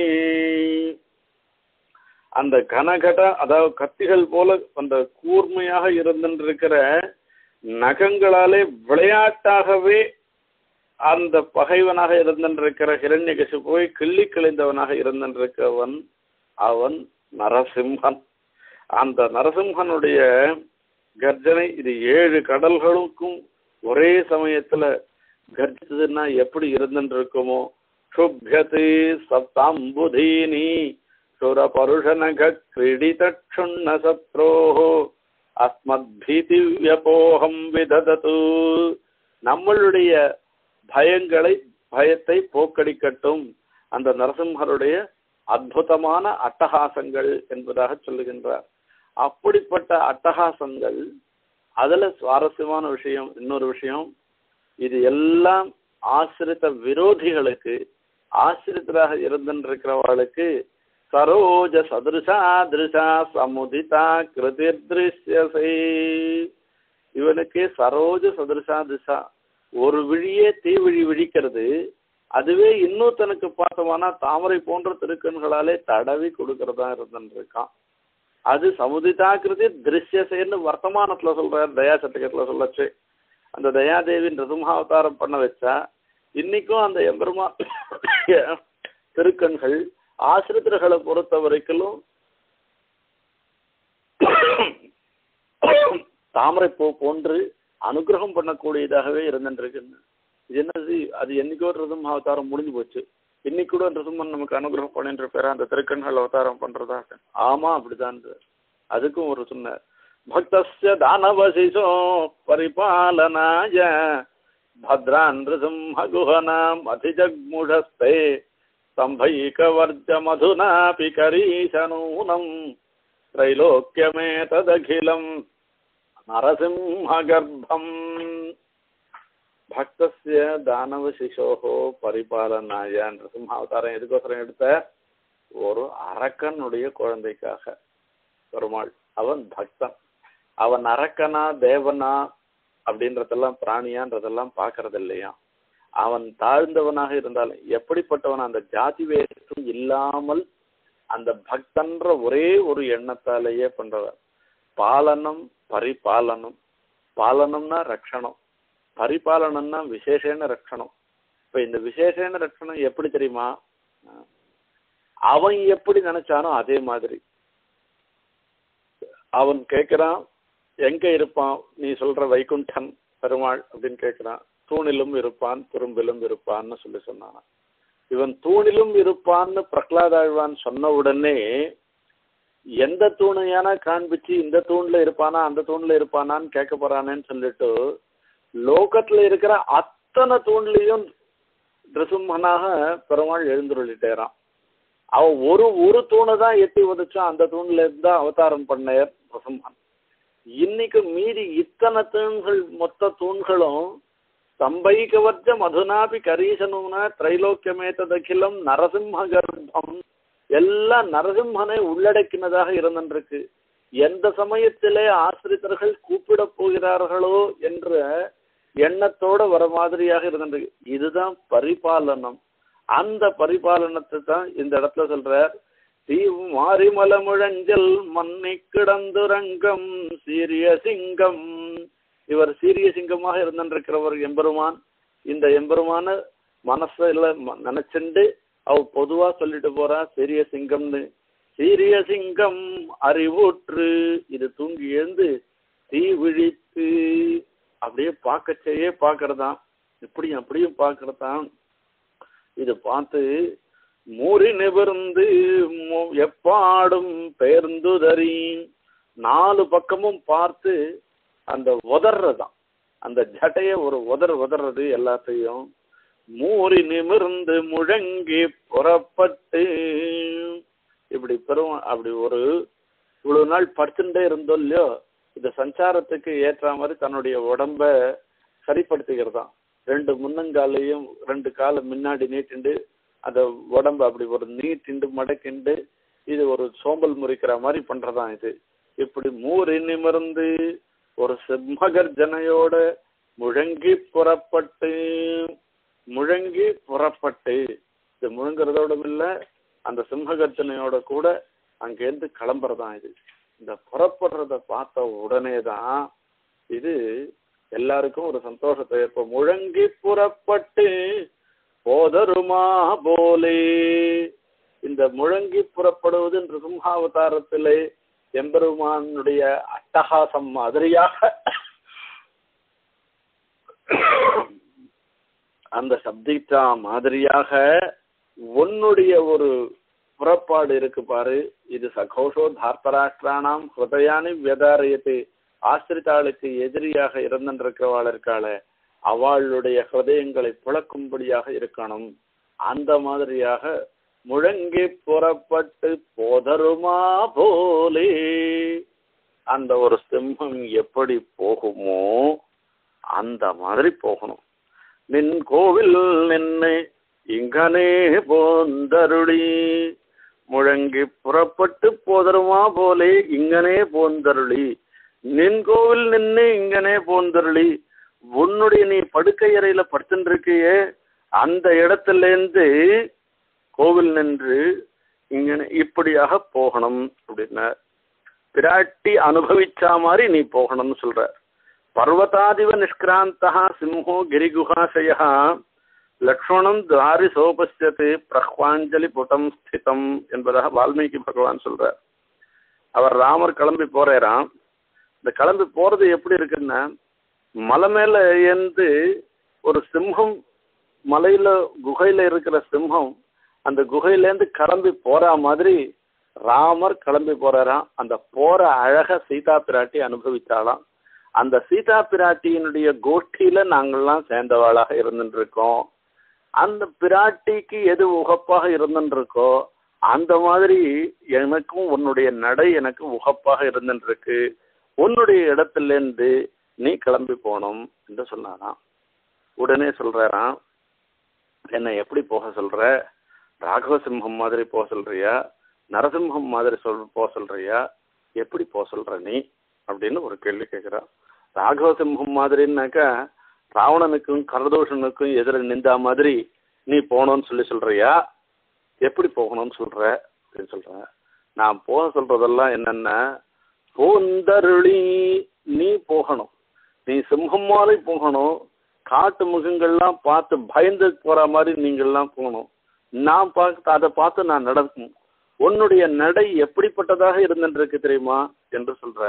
அந்த கனகட அதாவது கத்திகள் போல அந்த கூர்மையாக இருந்திருக்கிற நகங்களாலே விளையாட்டாகவே அந்த பகைவனாக இருந்திருக்கிற ஹிரண்யகசிப்புவை கிள்ளி கிழிந்தவனாக இருந்திருக்கிறவன் அவன் நரசிம்ஹன் அந்த நரசிம்ஹனுடைய கர்ஜனை இது ஏழு கடல்களுக்கும் ஒரே சமயத்துல கர்ஜித்ததுன்னா எப்படி இருந்துருக்குமோ சுபியதி சப்தாம்புதீனி சுரபருஷனக கிரீடிதக்ஷுண்ண சத்ரோஹோ அஸ்மத்பீதி வியபோகம் விததது நம்மளுடைய பயங்களை பயத்தை போக்கடிக்கட்டும் அந்த நரசிம்ஹருடைய அற்புதமான அட்டகாசங்கள் என்பதாக சொல்லுகின்றார் அப்படிப்பட்ட அட்டகாசங்கள் அதுல சுவாரஸ்யமான விஷயம் இன்னொரு விஷயம் இது எல்லாம் ஆசிரித்த விரோதிகளுக்கு ஆசிரித்தராக இருந்திருக்கிறவர்களுக்கு சரோஜ சதுருஷா திருஷா சமுதிதா கிருதிர்திருஷ்யசை இவனுக்கு சரோஜ சதுருஷா திசா ஒரு விழியே தீவிழி விழிக்கிறது அதுவே இன்னொருத்தனுக்கு பார்த்தோம்னா தாமரை போன்ற திருக்கண்களாலே தடவி கொடுக்கறதா இருந்துருக்கான் அது சமுதிதாக்கிருதி திருஷ்யசேன்னு வர்த்தமானத்துல சொல்றாரு தயா சட்டகத்துல சொல்லச்சு அந்த தயாதேவி நிருசிம்ஹாவதாரம் பண்ண வச்சா இன்னைக்கும் அந்த எம்பெருமா திருக்கண்கள் ஆசிரித்தர்களை பொறுத்த வரைக்கும் தாமரை பூ போன்று அனுகிரகம் பண்ணக்கூடியதாகவே இருந்துருக்கு இது என்னது அது என்னைக்கோ ரிசம் அவதாரம் முடிஞ்சு போச்சு இன்னைக்கு கூட ரிசம்மன் நமக்கு அனுகிரகம் பண்ணின்ற பேர அந்த திருக்கண்கள் அவதாரம் பண்றதா ஆமா அப்படிதான் அதுக்கும் ஒரு சொன்னார் பக்தஸ்ய தானவசிசோ பரிபாலனாய भद्रान् नृसिंहगुहनाम् अधिजग्मुषस्ते स्तम्भैकवर्जमधुनापि करीशनूनम् त्रैलोक्यमेतदखिलम् நரசிம்மகர்ப்பம் பக்தசிய தானவ சிசோகோ பரிபாலனாய நரசிம்ம அவதாரம் எதுக்கோசரம் எடுத்த ஒரு அரக்கனுடைய குழந்தைக்காக பெருமாள் அவன் பக்தன் அவன் அரக்கனா தேவனா அப்படின்றதெல்லாம் பிராணியான்றதெல்லாம் பார்க்கறது இல்லையா அவன் தாழ்ந்தவனாக இருந்தாலும் எப்படிப்பட்டவன் அந்த ஜாதி வேற்றும் இல்லாமல் அந்த பக்தன்ற ஒரே ஒரு எண்ணத்தாலேயே பண்றவர் பாலனம் பரிபாலனம் பாலனம்னா ரட்சணம் பரிபாலனம்னா விசேஷன ரட்சணம் இப்ப இந்த விசேஷன ரட்சணம் எப்படி தெரியுமா அவன் எப்படி நினைச்சானோ அதே மாதிரி அவன் கேட்கிறான் எங்க இருப்பான் நீ சொல்ற வைகுண்டன் பெருமாள் அப்படின்னு கேட்கிறான் தூணிலும் இருப்பான் துரும்பிலும் இருப்பான்னு சொல்லி சொன்னான் இவன் தூணிலும் இருப்பான்னு பிரகலாதாழ்வான் சொன்ன உடனே எந்த தூணையான காண்பிச்சு இந்த தூண்ல இருப்பானா அந்த தூண்ல இருப்பானான்னு கேட்க போறானேன்னு சொல்லிட்டு லோகத்துல இருக்கிற அத்தனை தூண்லயும் நிருசிம்மனாக பெருமாள் எழுந்துருளிட்டேறான் அவன் ஒரு ஒரு தூணை தான் எட்டி உதச்சான் அந்த தூண்ல இருந்தா அவதாரம் பண்ணார் நிருசிம்மன் இன்னைக்கு மீறி இத்தனை தூண்கள் மொத்த தூண்களும் ஸ்தம்பைகவர்ஜ மதுனாபி கரீசனுனா திரைலோக்கியமேத்ததகிலம் நரசிம்ம கர்ப்பம் எல்லாம் நரசிம்மனை உள்ளடக்கினதாக இருந்திருக்கு எந்த சமயத்திலே ஆசிரியர்கள் கூப்பிட போகிறார்களோ என்ற எண்ணத்தோட வர மாதிரியாக இருந்திருக்கு இதுதான் பரிபாலனம் அந்த பரிபாலனத்தை தான் இந்த இடத்துல சொல்றார் தீவு மாரிமல முழஞ்சல் மண்ணை கிடந்துரங்கம் சீரிய சிங்கம் இவர் சீரிய சிங்கமாக இருந்திருக்கிறவர் எம்பெருமான் இந்த எம்பெருமான மனசுல நினைச்சுண்டு அவ பொதுவா சொல்லிட்டு போறா சீரிய சிங்கம்னு சீரிய சிங்கம் அறிவூற்று இது தூங்கி எழுந்து தீ விழித்து அப்படியே பார்க்கச்சேயே பார்க்கறதாம் இப்படியும் அப்படியும் பார்க்கறதாம் இது பார்த்து மூறி நிபர்ந்து எப்பாடும் பெயர்ந்துதறி நாலு பக்கமும் பார்த்து அந்த உதறதான் அந்த ஜட்டைய ஒரு உதர் உதறது எல்லாத்தையும் மூறி நிமிர்ந்து முழங்கி புறப்பட்டு இப்படி பெரும் அப்படி ஒரு இவ்வளவு நாள் படுத்துட்டே இருந்தோம் இல்லையோ இந்த சஞ்சாரத்துக்கு ஏற்ற மாதிரி தன்னுடைய உடம்ப சரிப்படுத்திக்கிறதாம் ரெண்டு முன்னங்காலையும் ரெண்டு காலை முன்னாடி நீட்டிண்டு அந்த உடம்ப அப்படி ஒரு நீட்டிண்டு மடக்கிண்டு இது ஒரு சோம்பல் முறிக்கிற மாதிரி பண்றதாம் இது இப்படி மூறி நிமிர்ந்து ஒரு சிம்மகர்ஜனையோட முழங்கி புறப்பட்டு முழங்கி புறப்பட்டு இது முழங்குறதோட இல்ல அந்த சிம்மகர்ஜனையோட கூட அங்கேருந்து கிளம்புறதான் இது இந்த புறப்படுறத பார்த்த உடனே தான் இது எல்லாருக்கும் ஒரு சந்தோஷத்தை இப்ப முழங்கி புறப்பட்டு போதருமா போலே இந்த முழங்கி புறப்படுவது சிம்ஹாவதாரத்திலே எம்பெருமானுடைய அட்டகாசம் மாதிரியாக அந்த சப்தித்தா மாதிரியாக உன்னுடைய ஒரு புறப்பாடு இருக்கு பாரு இது சகோஷோ தார்த்தராஷ்டிரானாம் ஹிருதயானி வியதாரியத்தை ஆசிரித்தாளுக்கு எதிரியாக இருந்திருக்கிறவாள் இருக்காள அவளுடைய ஹிருதயங்களை புழக்கும்படியாக இருக்கணும் அந்த மாதிரியாக முழங்கி புறப்பட்டு போதருமா போலே அந்த ஒரு சிம்மம் எப்படி போகுமோ அந்த மாதிரி போகணும் நின் கோவில் நின்று இங்கனே போந்தருளி முழங்கி புறப்பட்டு போதருமா போலே இங்கனே போந்தருளி நின் கோவில் நின்று இங்கனே போந்தருளி உன்னுடைய நீ படுக்கை அறையில படுத்துட்டு இருக்கியே அந்த இடத்துல இருந்து கோவில் நின்று இங்க இப்படியாக போகணும் அப்படின்னார் பிராட்டி அனுபவிச்சா மாதிரி நீ போகணும்னு சொல்ற பர்வதாதிவ நிஷ்கிராந்தா சிம்ஹோ கிரிகுஹாசயா லக்ஷ்மணம் துவாரி சோபஸ்யத்து பிரஹ்வாஞ்சலி புடம் ஸ்திதம் என்பதாக வால்மீகி பகவான் சொல்றார் அவர் ராமர் கிளம்பி போறாராம் இந்த கிளம்பி போறது எப்படி இருக்குன்னா மலை மேல இருந்து ஒரு சிம்ஹம் மலையில குகையில இருக்கிற சிம்ஹம் அந்த குகையிலேருந்து கிளம்பி போற மாதிரி ராமர் கிளம்பி போறாராம் அந்த போற அழக சீதா பிராட்டி அனுபவிச்சாலாம் அந்த சீதா பிராட்டியினுடைய கோஷ்டியில நாங்கள்லாம் சேர்ந்தவாளாக இருந்துட்டு இருக்கோம் அந்த பிராட்டிக்கு எது உகப்பாக இருந்துருக்கோ அந்த மாதிரி எனக்கும் உன்னுடைய நடை எனக்கு உகப்பாக இருந்துருக்கு உன்னுடைய இடத்திலேருந்து நீ கிளம்பி போகணும் என்று சொன்னாராம் உடனே சொல்றாராம் என்னை எப்படி போக சொல்ற ராகவசிம்ஹம் மாதிரி போக சொல்றியா நரசிம்ஹம் மாதிரி சொல் போக சொல்றியா எப்படி போக சொல்ற நீ அப்படின்னு ஒரு கேள்வி கேட்கிறான் ராகவசிம்ஹம் மாதிரின்னாக்கா ராவணனுக்கும் கரதோஷனுக்கும் எதிர நின்றா மாதிரி நீ போகணும்னு சொல்லி சொல்றியா எப்படி போகணும்னு சொல்ற அப்படின்னு சொல்ற நான் போக சொல்றதெல்லாம் என்னென்ன போந்தருளி நீ போகணும் நீ சிம்ஹம் மாதிரி போகணும் காட்டு முகங்கள்லாம் பார்த்து பயந்து போற மாதிரி நீங்கள்லாம் போகணும் நான் பார்த்து அதை பார்த்து நான் நடக்கும் உன்னுடைய நடை எப்படிப்பட்டதாக இருந்துருக்கு தெரியுமா என்று சொல்ற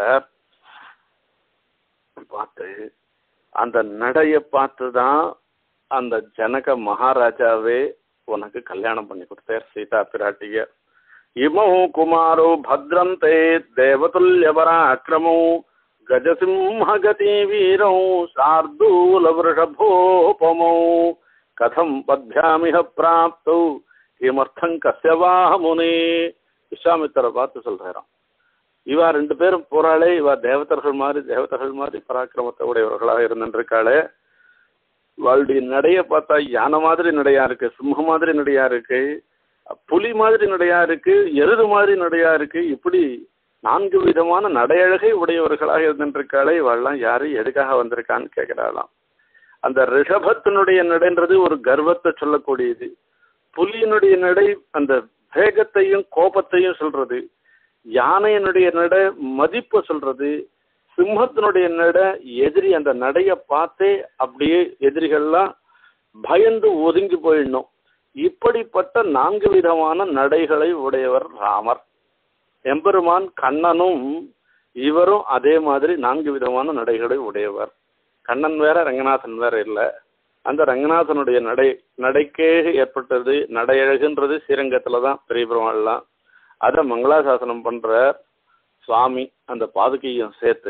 பார்த்து அந்த நடைய பார்த்து தான் அந்த ஜனக மகாராஜாவே உனக்கு கல்யாணம் பண்ணி கொடுத்தார் சீதா பிராட்டிய இமௌ குமாரோ பத்ரந்தே தேவதுல்ய பராக்கிரமோ கஜசிம்ஹகதி வீரௌ சார்தூல விருஷபோபமௌ கதம் பத்யாமிக பிராப்தௌ கிமர்த்தம் கசியவா முனே விஸ்வாமித்தரை பார்த்து சொல்றாராம் இவா ரெண்டு பேரும் போறாளே இவா தேவதர்கள் மாதிரி தேவதர்கள் மாதிரி பராக்கிரமத்தை உடையவர்களாக இருந்துருக்காளே இவளுடைய நடைய பார்த்தா யானை மாதிரி நடையா இருக்கு சிம்மம் மாதிரி நடையா இருக்கு புலி மாதிரி நடையா இருக்கு எருது மாதிரி நடையா இருக்கு இப்படி நான்கு விதமான நடையழகை உடையவர்களாக இருந்துருக்காளே இவெல்லாம் யாரு எதுக்காக வந்திருக்கான்னு கேட்கிறாளாம் அந்த ரிஷபத்தினுடைய நடைன்றது ஒரு கர்வத்தை சொல்லக்கூடியது புலியினுடைய நடை அந்த வேகத்தையும் கோபத்தையும் சொல்றது யானையினுடைய நடை மதிப்பு சொல்றது சிம்மத்தினுடைய நடை எதிரி அந்த நடைய பார்த்தே அப்படியே எதிரிகள்லாம் பயந்து ஒதுங்கி போயிடணும் இப்படிப்பட்ட நான்கு விதமான நடைகளை உடையவர் ராமர் எம்பெருமான் கண்ணனும் இவரும் அதே மாதிரி நான்கு விதமான நடைகளை உடையவர் கண்ணன் வேற ரங்கநாதன் வேற இல்லை அந்த ரங்கநாதனுடைய நடை நடைக்கே ஏற்பட்டது நடையழகுன்றது ஸ்ரீரங்கத்துல தான் பெரிய பெருமாள்லாம் அதை மங்களாசாசனம் பண்ற சுவாமி அந்த பாதுகையும் சேர்த்து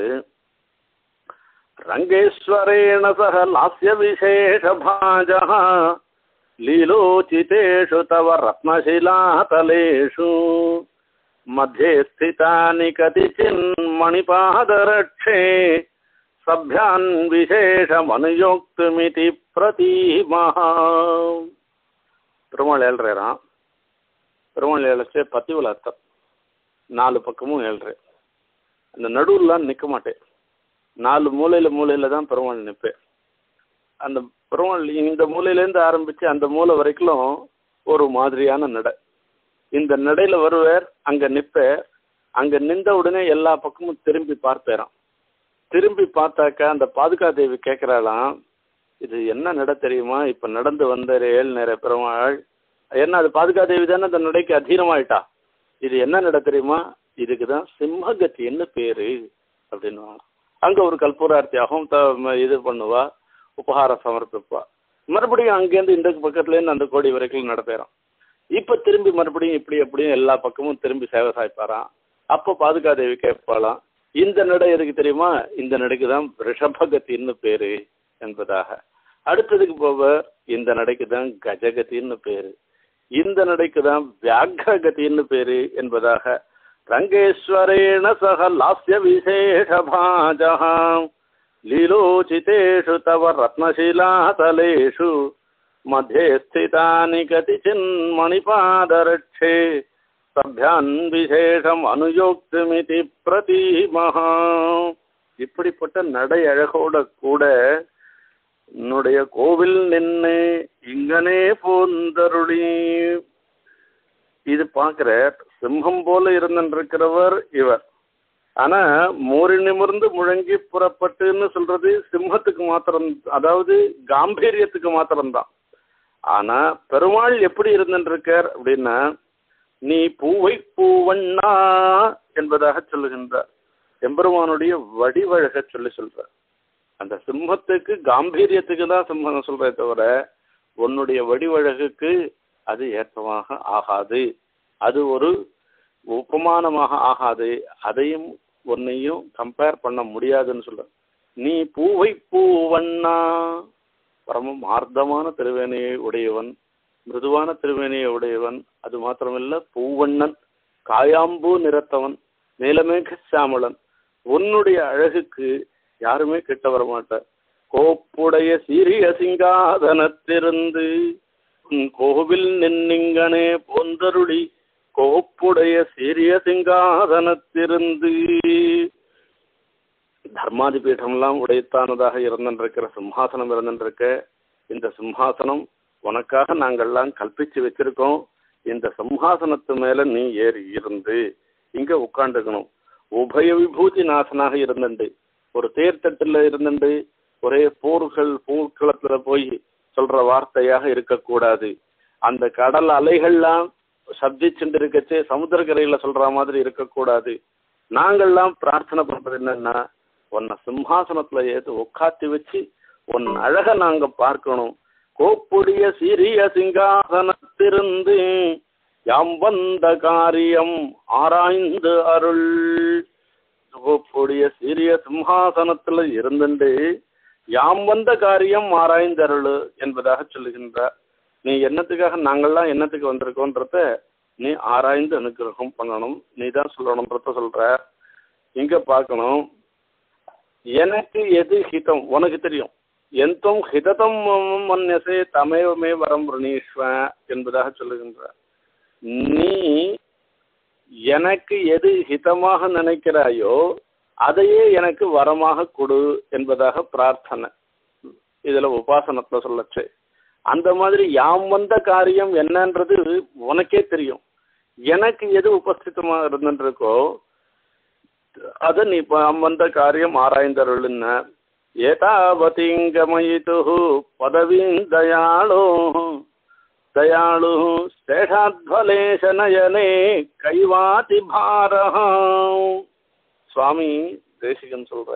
ரங்கேஸ்வரேண சக லாஸ்ய விசேஷ பாஜா லீலோச்சிதேஷு தவ ரத்னशिलातलेषु मध्ये स्थितानि कतिचिन्मणिपादरक्षे सभ्यान् विशेषमनुयोक्तुमिति பிரதீமஹ பெருமாள் ஏழ்றாராம் பெருமாள் ஏழச்சு பத்தி விளாத்தம் நாலு பக்கமும் ஏழ்ற அந்த நடுவுலாம் நிற்க மாட்டேன் நாலு மூலையில் மூலையில் தான் பெருமாள் நிற்பேன் அந்த பெருமாள் இந்த மூலையிலேருந்து ஆரம்பித்து அந்த மூலை வரைக்கும் ஒரு மாதிரியான நடை இந்த நடையில் வருவார் அங்கே நிற்பார் அங்கே நின்ற உடனே எல்லா பக்கமும் திரும்பி பார்ப்பேறான் திரும்பி பார்த்தாக்கா அந்த பாதுகா தேவி கேட்குறாளாம் இது என்ன நட தெரியுமா இப்போ நடந்து வந்த ஏழு நேர பெருமாள் என்ன அது பாதுகா தேவி தானே அந்த நடைக்கு அதீனமாயிட்டா இது என்ன நட தெரியுமா இதுக்கு தான் சிம்மகத்தின்னு பேரு அப்படின்னு அங்கே ஒரு கல்பூரார்த்தியாகவும் த இது பண்ணுவா உபகாரம் சமர்ப்பிப்பா மறுபடியும் அங்கேருந்து இந்த பக்கத்துலேருந்து அந்த கோடி வரைக்கும் நடப்பேறான் இப்போ திரும்பி மறுபடியும் இப்படி எப்படியும் எல்லா பக்கமும் திரும்பி சேவை சாய்ப்பாராம் அப்போ பாதுகா தேவி கேட்பாளாம் இந்த நடை எதுக்கு தெரியுமா இந்த நடைக்கு தான் ரிஷபகத்தின்னு பேரு என்பதாக அடுத்ததுக்கு போவ இந்த நடைக்கு தான் கஜகத்தின்னு பேரு இந்த நடைக்கு தான் வியாககத்தின்னு பேரு என்பதாக ரங்கேஸ்வரேண சக லாஸ்ய விசேஷ பாஜா லீலோச்சிதேஷு தவ ரத்னशिलातलेषु मध्ये स्थितानि कतिचिन्मणिपादरक्षे சபியான் விசேஷம் அனுயோக்துமிதி பிரதீமஹா இப்படிப்பட்ட நடை அழகோட கூட என்னுடைய கோவில் நின்று இங்கனே போந்தருளி இது பார்க்கிற சிம்மம் போல இருந்திருக்கிறவர் இவர் ஆனா மூறி நிமிர்ந்து முழங்கி புறப்பட்டுன்னு சொல்றது சிம்மத்துக்கு மாத்திரம் அதாவது காம்பீரியத்துக்கு மாத்திரம்தான் ஆனா பெருமாள் எப்படி இருந்திருக்கார் அப்படின்னா நீ பூவை பூவண்ணா என்பதாக சொல்லுகின்றார் எம்பெருமானுடைய வடிவழக சொல்லி சொல்றார் அந்த சிம்மத்துக்கு காம்பீரியத்துக்கு தான் சிம்மம் சொல்றே தவிர உன்னுடைய வடிவழகுக்கு அது ஏற்றமாக ஆகாது அது ஒரு உபமானமாக ஆகாது அதையும் உன்னையும் கம்பேர் பண்ண முடியாதுன்னு சொல்ற நீ பூவை பூவண்ணா பரம மார்த்தமான திருவேணியை உடையவன் மிருதுவான திருவேணியை உடையவன் அது மாத்திரமல்ல பூவண்ணன் காயாம்பூ நிறத்தவன் நீலமேக சாமளன் உன்னுடைய அழகுக்கு யாருமே கிட்ட வர மாட்டார் கோப்புடைய சீரிய சிங்காதனத்திருந்து உன் கோவில் நின்னிங்கனே போந்தருளி கோப்புடைய சீரிய சிங்காதனத்திருந்து தர்மாதி பீடம்லாம் உடைத்தானதாக இருந்திருக்கிற சிம்ஹாசனம் இருந்திருக்க இந்த சிம்ஹாசனம் உனக்காக நாங்கள்லாம் கல்பிச்சு வச்சிருக்கோம் இந்த சிம்ஹாசனத்து மேல நீ ஏறி இருந்து இங்க உட்காந்துக்கணும் உபய விபூதி நாசனாக இருந்துண்டு ஒரு தேர்தட்டுல இருந்துண்டு ஒரே போர்கள் போர்க்களத்துல போய் சொல்ற வார்த்தையாக இருக்கக்கூடாது அந்த கடல் அலைகள்லாம் சப்திச்சுட்டு இருக்கச்சே சமுத்திரக்கரையில சொல்ற மாதிரி இருக்கக்கூடாது நாங்கள்லாம் பிரார்த்தனை பண்றது என்னன்னா உன்னை சிம்ஹாசனத்துல ஏத்து உட்காத்தி வச்சு உன் அழக நாங்க பார்க்கணும் கோப்புடைய சிறிய சிங்காசனத்திருந்து யாம் வந்த காரியம் ஆராய்ந்து அருள் கோப்புடைய சிறிய சிம்ஹாசனத்துல இருந்துண்டு யாம் வந்த காரியம் ஆராய்ந்து அருள் என்பதாக சொல்லுகின்றார் நீ என்னத்துக்காக நாங்கள்லாம் என்னத்துக்கு வந்திருக்கோன்றத நீ ஆராய்ந்து அனுகிரகம் பண்ணணும் நீ தான் சொல்லணுன்றத சொல்ற இங்க பார்க்கணும் எனக்கு எது ஹிதம் உனக்கு தெரியும் எந்தம் ஹிததம் மன்யசே தமேவமே வரம் ருணீஸ்வ என்பதாக சொல்லுகின்றார் நீ எனக்கு எது ஹிதமாக நினைக்கிறாயோ அதையே எனக்கு வரமாக கொடு என்பதாக பிரார்த்தனை இதுல உபாசனத்துல சொல்லச்சு அந்த மாதிரி யாம் வந்த காரியம் என்னன்றது உனக்கே தெரியும் எனக்கு எது உபஸ்திதமா இருந்துருக்கோ அத நீ வந்த காரியம் ஆராய்ந்தருள்ன ஏதாவதிங்கமயிது பதவீம் தயாளோ தயாளு சேஷாத்வலேசனயனே கைவாதி பாரஹம் சுவாமி தேசிகன் சொல்ற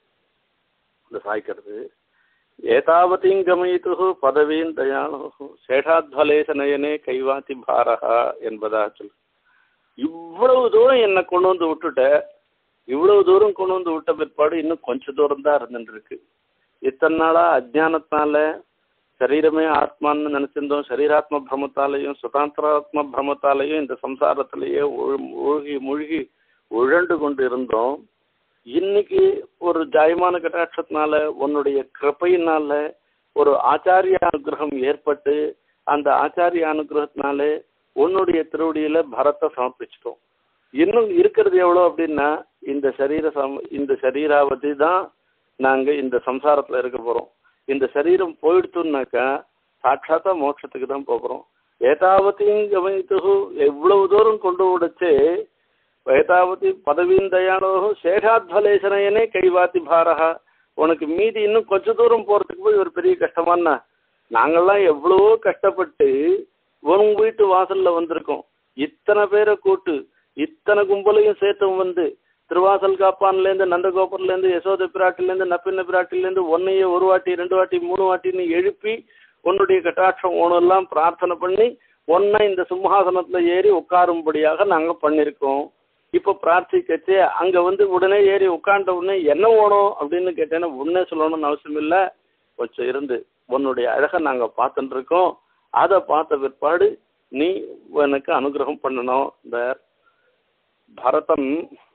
இந்த சாய்க்கிறது ஏதாவதிம் கமயித்து பதவீன் தயாளோ சேஷாத்வலேச நயனே கைவாத்தி பாரஹா என்பதாக சொல் இவ்வளவு தூரம் என்னை கொண்டு வந்து விட்டுட்ட இவ்வளவு தூரம் கொண்டு வந்து விட்ட பிற்பாடு இன்னும் கொஞ்ச தூரம் தான் இருந்துட்டு இருக்கு இத்தனை நாளா அஜானத்தினால சரீரமே ஆத்மான்னு நினைச்சிருந்தோம் சரீராத்ம பிரமத்தாலையும் சுதாந்திராத்ம பிரமத்தாலையும் இந்த சம்சாரத்திலேயே மூழ்கி மூழ்கி உழண்டு கொண்டு இருந்தோம் இன்னைக்கு ஒரு ஜாயமான கட்டாட்சத்தினால உன்னுடைய கிருப்பையினால ஒரு ஆச்சாரிய அனுகிரகம் ஏற்பட்டு அந்த ஆச்சாரிய அனுகிரகத்தினாலே உன்னுடைய திருவடியில பரத்தை சமர்ப்பிச்சிட்டோம் இன்னும் இருக்கிறது எவ்வளோ அப்படின்னா இந்த சரீர சம இந்த சரீராவதி தான் நாங்க இந்த சம்சாரத்துல இருக்க போறோம் இந்த சரீரம் போயிடுத்துனாக்கா சாட்சாத்தா மோட்சத்துக்கு தான் போகிறோம் ஏதாவத்தையும் கவனித்து எவ்வளவு தூரம் கொண்டு விடச்சே ஏதாவது பதவியின் தயாளோ சேஷாத்வலேசனையனே கைவாத்தி பாரஹா உனக்கு மீதி இன்னும் கொஞ்ச தூரம் போறதுக்கு போய் ஒரு பெரிய கஷ்டமானா நாங்கள்லாம் எவ்வளவோ கஷ்டப்பட்டு உன் வீட்டு வாசல்ல வந்திருக்கோம் இத்தனை பேரை கூட்டு இத்தனை கும்பலையும் சேர்த்து வந்து திருவாசல் காப்பான்லேருந்து நந்தகோபுரம்லேருந்து யசோத பிராட்டிலேருந்து நப்பின்ன பிராட்டிலேருந்து ஒன்னையே ஒரு வாட்டி ரெண்டு வாட்டி மூணு வாட்டின்னு எழுப்பி உன்னுடைய கட்டாட்சம் ஒன்றெல்லாம் பிரார்த்தனை பண்ணி ஒன்னை இந்த சிம்ஹாசனத்துல ஏறி உட்காரும்படியாக நாங்க பண்ணியிருக்கோம் இப்போ பிரார்த்திக்கச்சு அங்க வந்து உடனே ஏறி உட்காண்ட உடனே என்ன வேணும் அப்படின்னு கேட்டேன்னா உடனே சொல்லணும்னு அவசியம் இல்லை கொஞ்சம் இருந்து உன்னுடைய அழகை நாங்க பார்த்துட்டு இருக்கோம் அதை பார்த்த பிற்பாடு நீ எனக்கு அனுகிரகம் பண்ணணும் இந்த பரதன்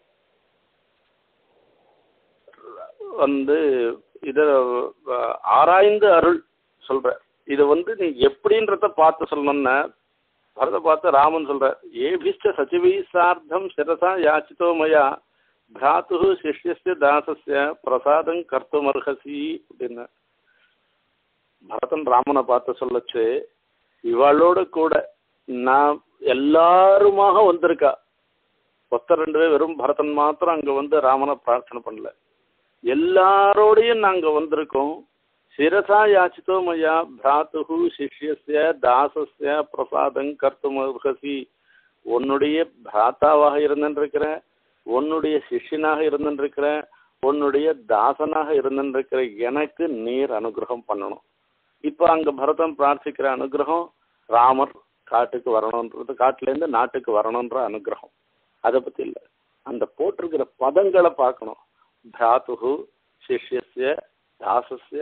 வந்து இத ஆராய்ந்து அருள் சொல்ற இது வந்து நீ எப்படின்றத பார்த்து சொல்லணும்னா பரத பார்த்து ராமன் சொல்ற ஏபிஷ்ட சச்சிவை சார்த்தம் சிரசா யாச்சித்தோ மயா பிராத்து சிஷ்யஸ்ய தாசஸ்ய பிரசாதம் கர்த்தும் அர்ஹசி அப்படின்னு பரதன் ராமனை பார்த்து சொல்லச்சு இவளோட கூட நான் எல்லாருமாக வந்திருக்கா ஒத்த ரெண்டு பேர் வெறும் பரதன் மாத்திரம் அங்க வந்து ராமனை பிரார்த்தனை பண்ணல எல்லாரோடையும் நாங்க வந்திருக்கோம் சிரசா யாச்சித்தோ மயா பிராத்து சிஷ்யஸ்ய தாசஸ்ய பிரசாதம் கர்த்தும் அர்ஹசி உன்னுடைய பிராத்தாவாக இருந்திருக்கிற உன்னுடைய சிஷ்யனாக இருந்திருக்கிற உன்னுடைய தாசனாக இருந்திருக்கிற எனக்கு நீர் அனுகிரகம் பண்ணணும் இப்போ அங்க பரதம் பிரார்த்திக்கிற அனுகிரகம் ராமர் காட்டுக்கு வரணுன்றது காட்டுலேருந்து நாட்டுக்கு வரணுன்ற அனுகிரகம் அதை பத்தி இல்லை அந்த போட்டிருக்கிற பதங்களை பார்க்கணும் பிராத்து சிஷ்யஸ்ய தாசஸ்ய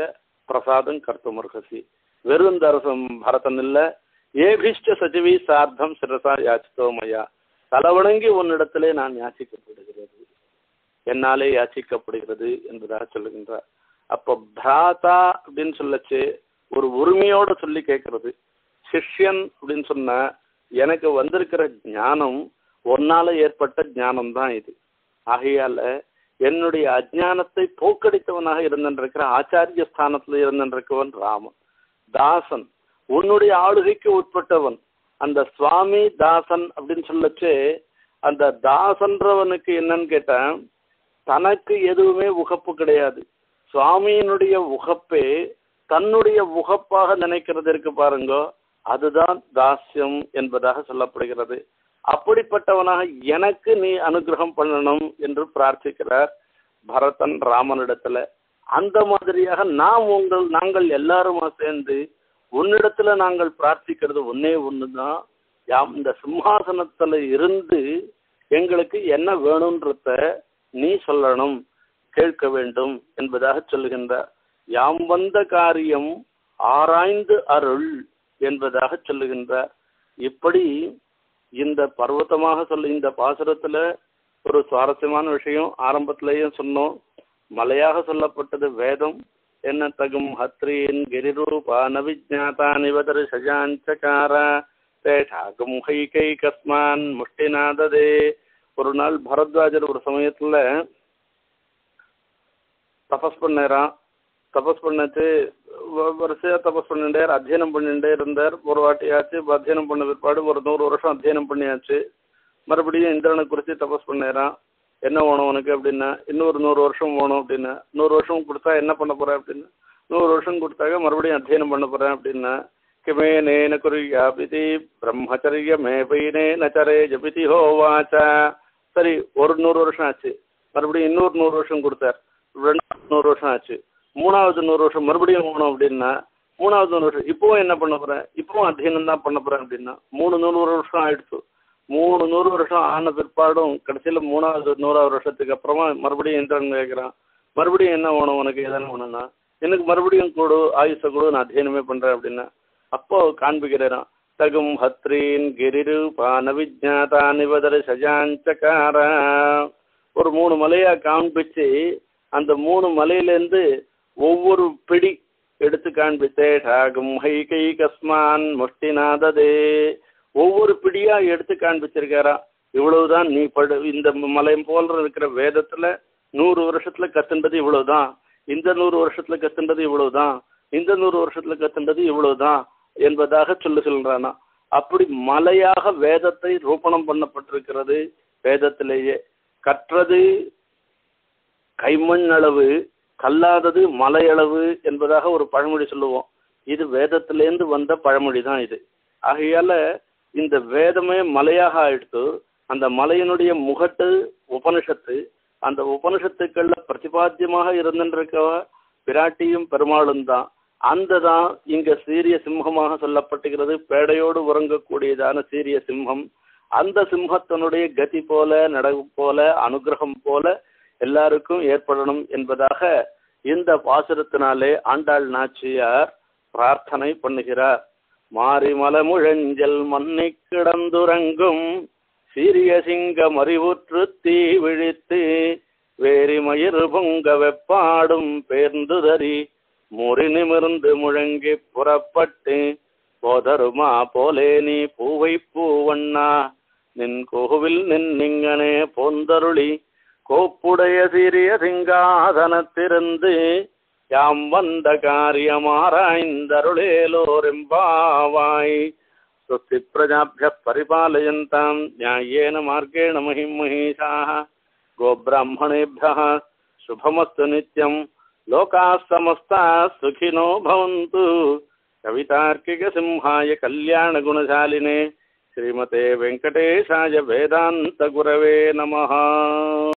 பிரசாதம் கர்த்தமர்ஹசி வெறும் தரசம் பரதன் இல்ல ஏபிஷ்ட சஜிவி சார்த்தம் சிரசா யாச்சித்தோமையா தலைவணங்கி உன்னிடத்திலே நான் யாச்சிக்கப்படுகிறது என்னாலே யாச்சிக்கப்படுகிறது என்பதாக சொல்லுகின்றார் அப்போ பிராதா அப்படின்னு சொல்லச்சு ஒரு உரிமையோட சொல்லி கேட்கறது சிஷ்யன் அப்படின்னு சொன்னா எனக்கு வந்திருக்கிற ஞானம் ஒன்னால ஏற்பட்ட ஞானம் தான் இது ஆகையால என்னுடைய அஜானத்தை போக்கடித்தவனாக இருந்திருக்கிற ஆச்சாரிய ஸ்தானத்துல இருந்திருக்கவன் ராமன் தாசன் உன்னுடைய ஆளுகைக்கு உட்பட்டவன் அந்த சுவாமி தாசன் அப்படின்னு சொல்லச்சு அந்த தாசன்றவனுக்கு என்னன்னு கேட்டேன் தனக்கு எதுவுமே உகப்பு கிடையாது சுவாமியினுடைய உகப்பே தன்னுடைய உகப்பாக நினைக்கிறது இருக்கு பாருங்க அதுதான் தாஸ்யம் என்பதாக சொல்லப்படுகிறது அப்படிப்பட்டவனாக எனக்கு நீ அனுகிரகம் பண்ணணும் என்று பிரார்த்திக்கிறார் பரதன் ராமனிடத்துல அந்த மாதிரியாக நாம் உங்கள் நாங்கள் எல்லாருமா சேர்ந்து உன்னிடத்துல நாங்கள் பிரார்த்திக்கிறது ஒன்னே ஒண்ணுதான் யாம் இந்த சிம்ஹாசனத்துல இருந்து எங்களுக்கு என்ன வேணும்ன்றத நீ சொல்லணும் கேட்க வேண்டும் என்பதாக சொல்லுகின்றார் யாம் வந்த காரியம் ஆராய்ந்து அருள் என்பதாக சொல்லுகின்றார் இப்படி இந்த பர்வத்தமாக சொல்ல இந்த பாசுரத்துல ஒரு சுவாரஸ்யமான விஷயம் ஆரம்பத்திலேயும் சொன்னோம் மலையாக சொல்லப்பட்டது வேதம் என்ன தகும் ஹத்ரீன் கிரிரூபா நவிஜாதா நிவதர் சஜாஞ்சகார தேஷாகும் ஹைகை கஸ்மான் முஷ்டிநாததே ஒரு நாள் பரத்வாஜர் ஒரு சமயத்துல தபஸ் பண்ணாராம் தபஸ் பண்ணச்சு வரிசையா தபஸ் பண்ணிட்டே அத்தியனம் பண்ணிட்டே இருந்தார் ஒரு வாட்டியாச்சு அத்தியனம் பண்ண பிற்பாடு ஒரு நூறு வருஷம் அத்தியனம் பண்ணியாச்சு மறுபடியும் இந்திரனை குறித்து தபஸ் பண்ணேரான் என்ன வேணும் உனக்கு அப்படின்னா இன்னொரு நூறு வருஷம் வேணும் அப்படின்னா நூறு வருஷம் கொடுத்தா என்ன பண்ண போற அப்படின்னா நூறு வருஷம் கொடுத்தாக்க மறுபடியும் அத்தியனம் பண்ண போறேன் அப்படின்னா கிமே நேன குறியாபிதி பிரம்மச்சரிய மேபைனே நச்சரே ஜபிதி ஹோவாச்சா சரி ஒரு நூறு வருஷம் ஆச்சு மறுபடியும் இன்னொரு நூறு வருஷம் கொடுத்தார் ரெண்டாவது நூறு வருஷம் ஆச்சு மூணாவது நூறு வருஷம் மறுபடியும் வேணும் அப்படின்னா மூணாவது நூறு வருஷம் இப்பவும் என்ன பண்ண போறேன் இப்பவும் அத்தியனம் தான் பண்ண போறேன் அப்படின்னா மூணு நூறு வருஷம் ஆயிடுச்சு மூணு நூறு வருஷம் ஆன பிற்பாடும் கடைசியில மூணாவது நூறாவது வருஷத்துக்கு அப்புறமா மறுபடியும் இந்திரன் கேட்குறான் மறுபடியும் என்ன வேணும் உனக்கு எதனா வேணும்னா எனக்கு மறுபடியும் கொடு ஆயுஷ கொடு நான் அத்தியனமே பண்றேன் அப்படின்னா அப்போ காண்பிக்கிறேன் தகும் ஹத்ரீன் கிரிரு பான விஜாதா நிவதர சஜாஞ்சகார ஒரு மூணு மலையா காண்பிச்சு அந்த மூணு மலையிலேருந்து ஒவ்வொரு பிடி எடுத்து காண்பித்தே டாகும் ஹைகை கஸ்மான் முஷ்டிநாததே ஒவ்வொரு பிடியா எடுத்து காண்பிச்சிருக்காரா இவ்வளவுதான் நீ படு இந்த மலை போல இருக்கிற வேதத்துல நூறு வருஷத்துல கத்துன்றது இவ்வளவுதான் இந்த நூறு வருஷத்துல கத்துன்றது இவ்வளவுதான் இந்த நூறு வருஷத்துல கத்துன்றது இவ்வளவுதான் என்பதாக சொல்லு சொல்றானா அப்படி மலையாக வேதத்தை ரூபணம் பண்ணப்பட்டிருக்கிறது வேதத்திலேயே கற்றது கைமண் அளவு கல்லாதது மலையளவு என்பதாக ஒரு பழமொழி சொல்லுவோம் இது வேதத்திலேருந்து வந்த பழமொழி தான் இது ஆகையால இந்த வேதமே மலையாக ஆயிடுத்து அந்த மலையினுடைய முகட்டு உபனிஷத்து அந்த உபனிஷத்துக்கள்ல பிரதிபாத்தியமாக இருந்துருக்க பிராட்டியும் பெருமாளும் தான் அந்த தான் இங்க சீரிய சிம்மமாக சொல்லப்பட்டுகிறது பேடையோடு உறங்கக்கூடியதான சீரிய சிம்மம் அந்த சிம்மத்தினுடைய கதி போல நடவு போல அனுகிரகம் போல எல்லாருக்கும் ஏற்படணும் என்பதாக இந்த பாசுரத்தினாலே ஆண்டாள் நாச்சியார் பிரார்த்தனை பண்ணுகிறார் மாரிமலமுழஞ்சல் மண்ணை கிடந்துறங்கும் சீரிய சிங்கம் அறிவுற்று தீ விழித்து வேரி மயிர் பொங்க வெப்பாடும் பேர்ந்துதறி முறி நிமிர்ந்து முழங்கி புறப்பட்டு போதருமா போலே நீ பூவை பூவண்ணா நின் கோவில் நின்னிங்கனே போந்தருளி கோப்புடைய சிறிய சிங்காதனத்திருந்து யாம் வந்த காரியமாராய்ந்தருளேலோரெம்பாவாய் स्वस्ति प्रजाभ्यः परिपालयन्तां न्याय्येन मार्गेण महिं महिषाः गोब्राह्मणेभ्यः शुभमस्तु नित्यं लोकाः समस्ताः सुखिनो भवन्तु कवितार्किकसिंहाय कल्याणगुणशालिने श्रीमते वेङ्कटेशाय वेदान्तगुरवे नमः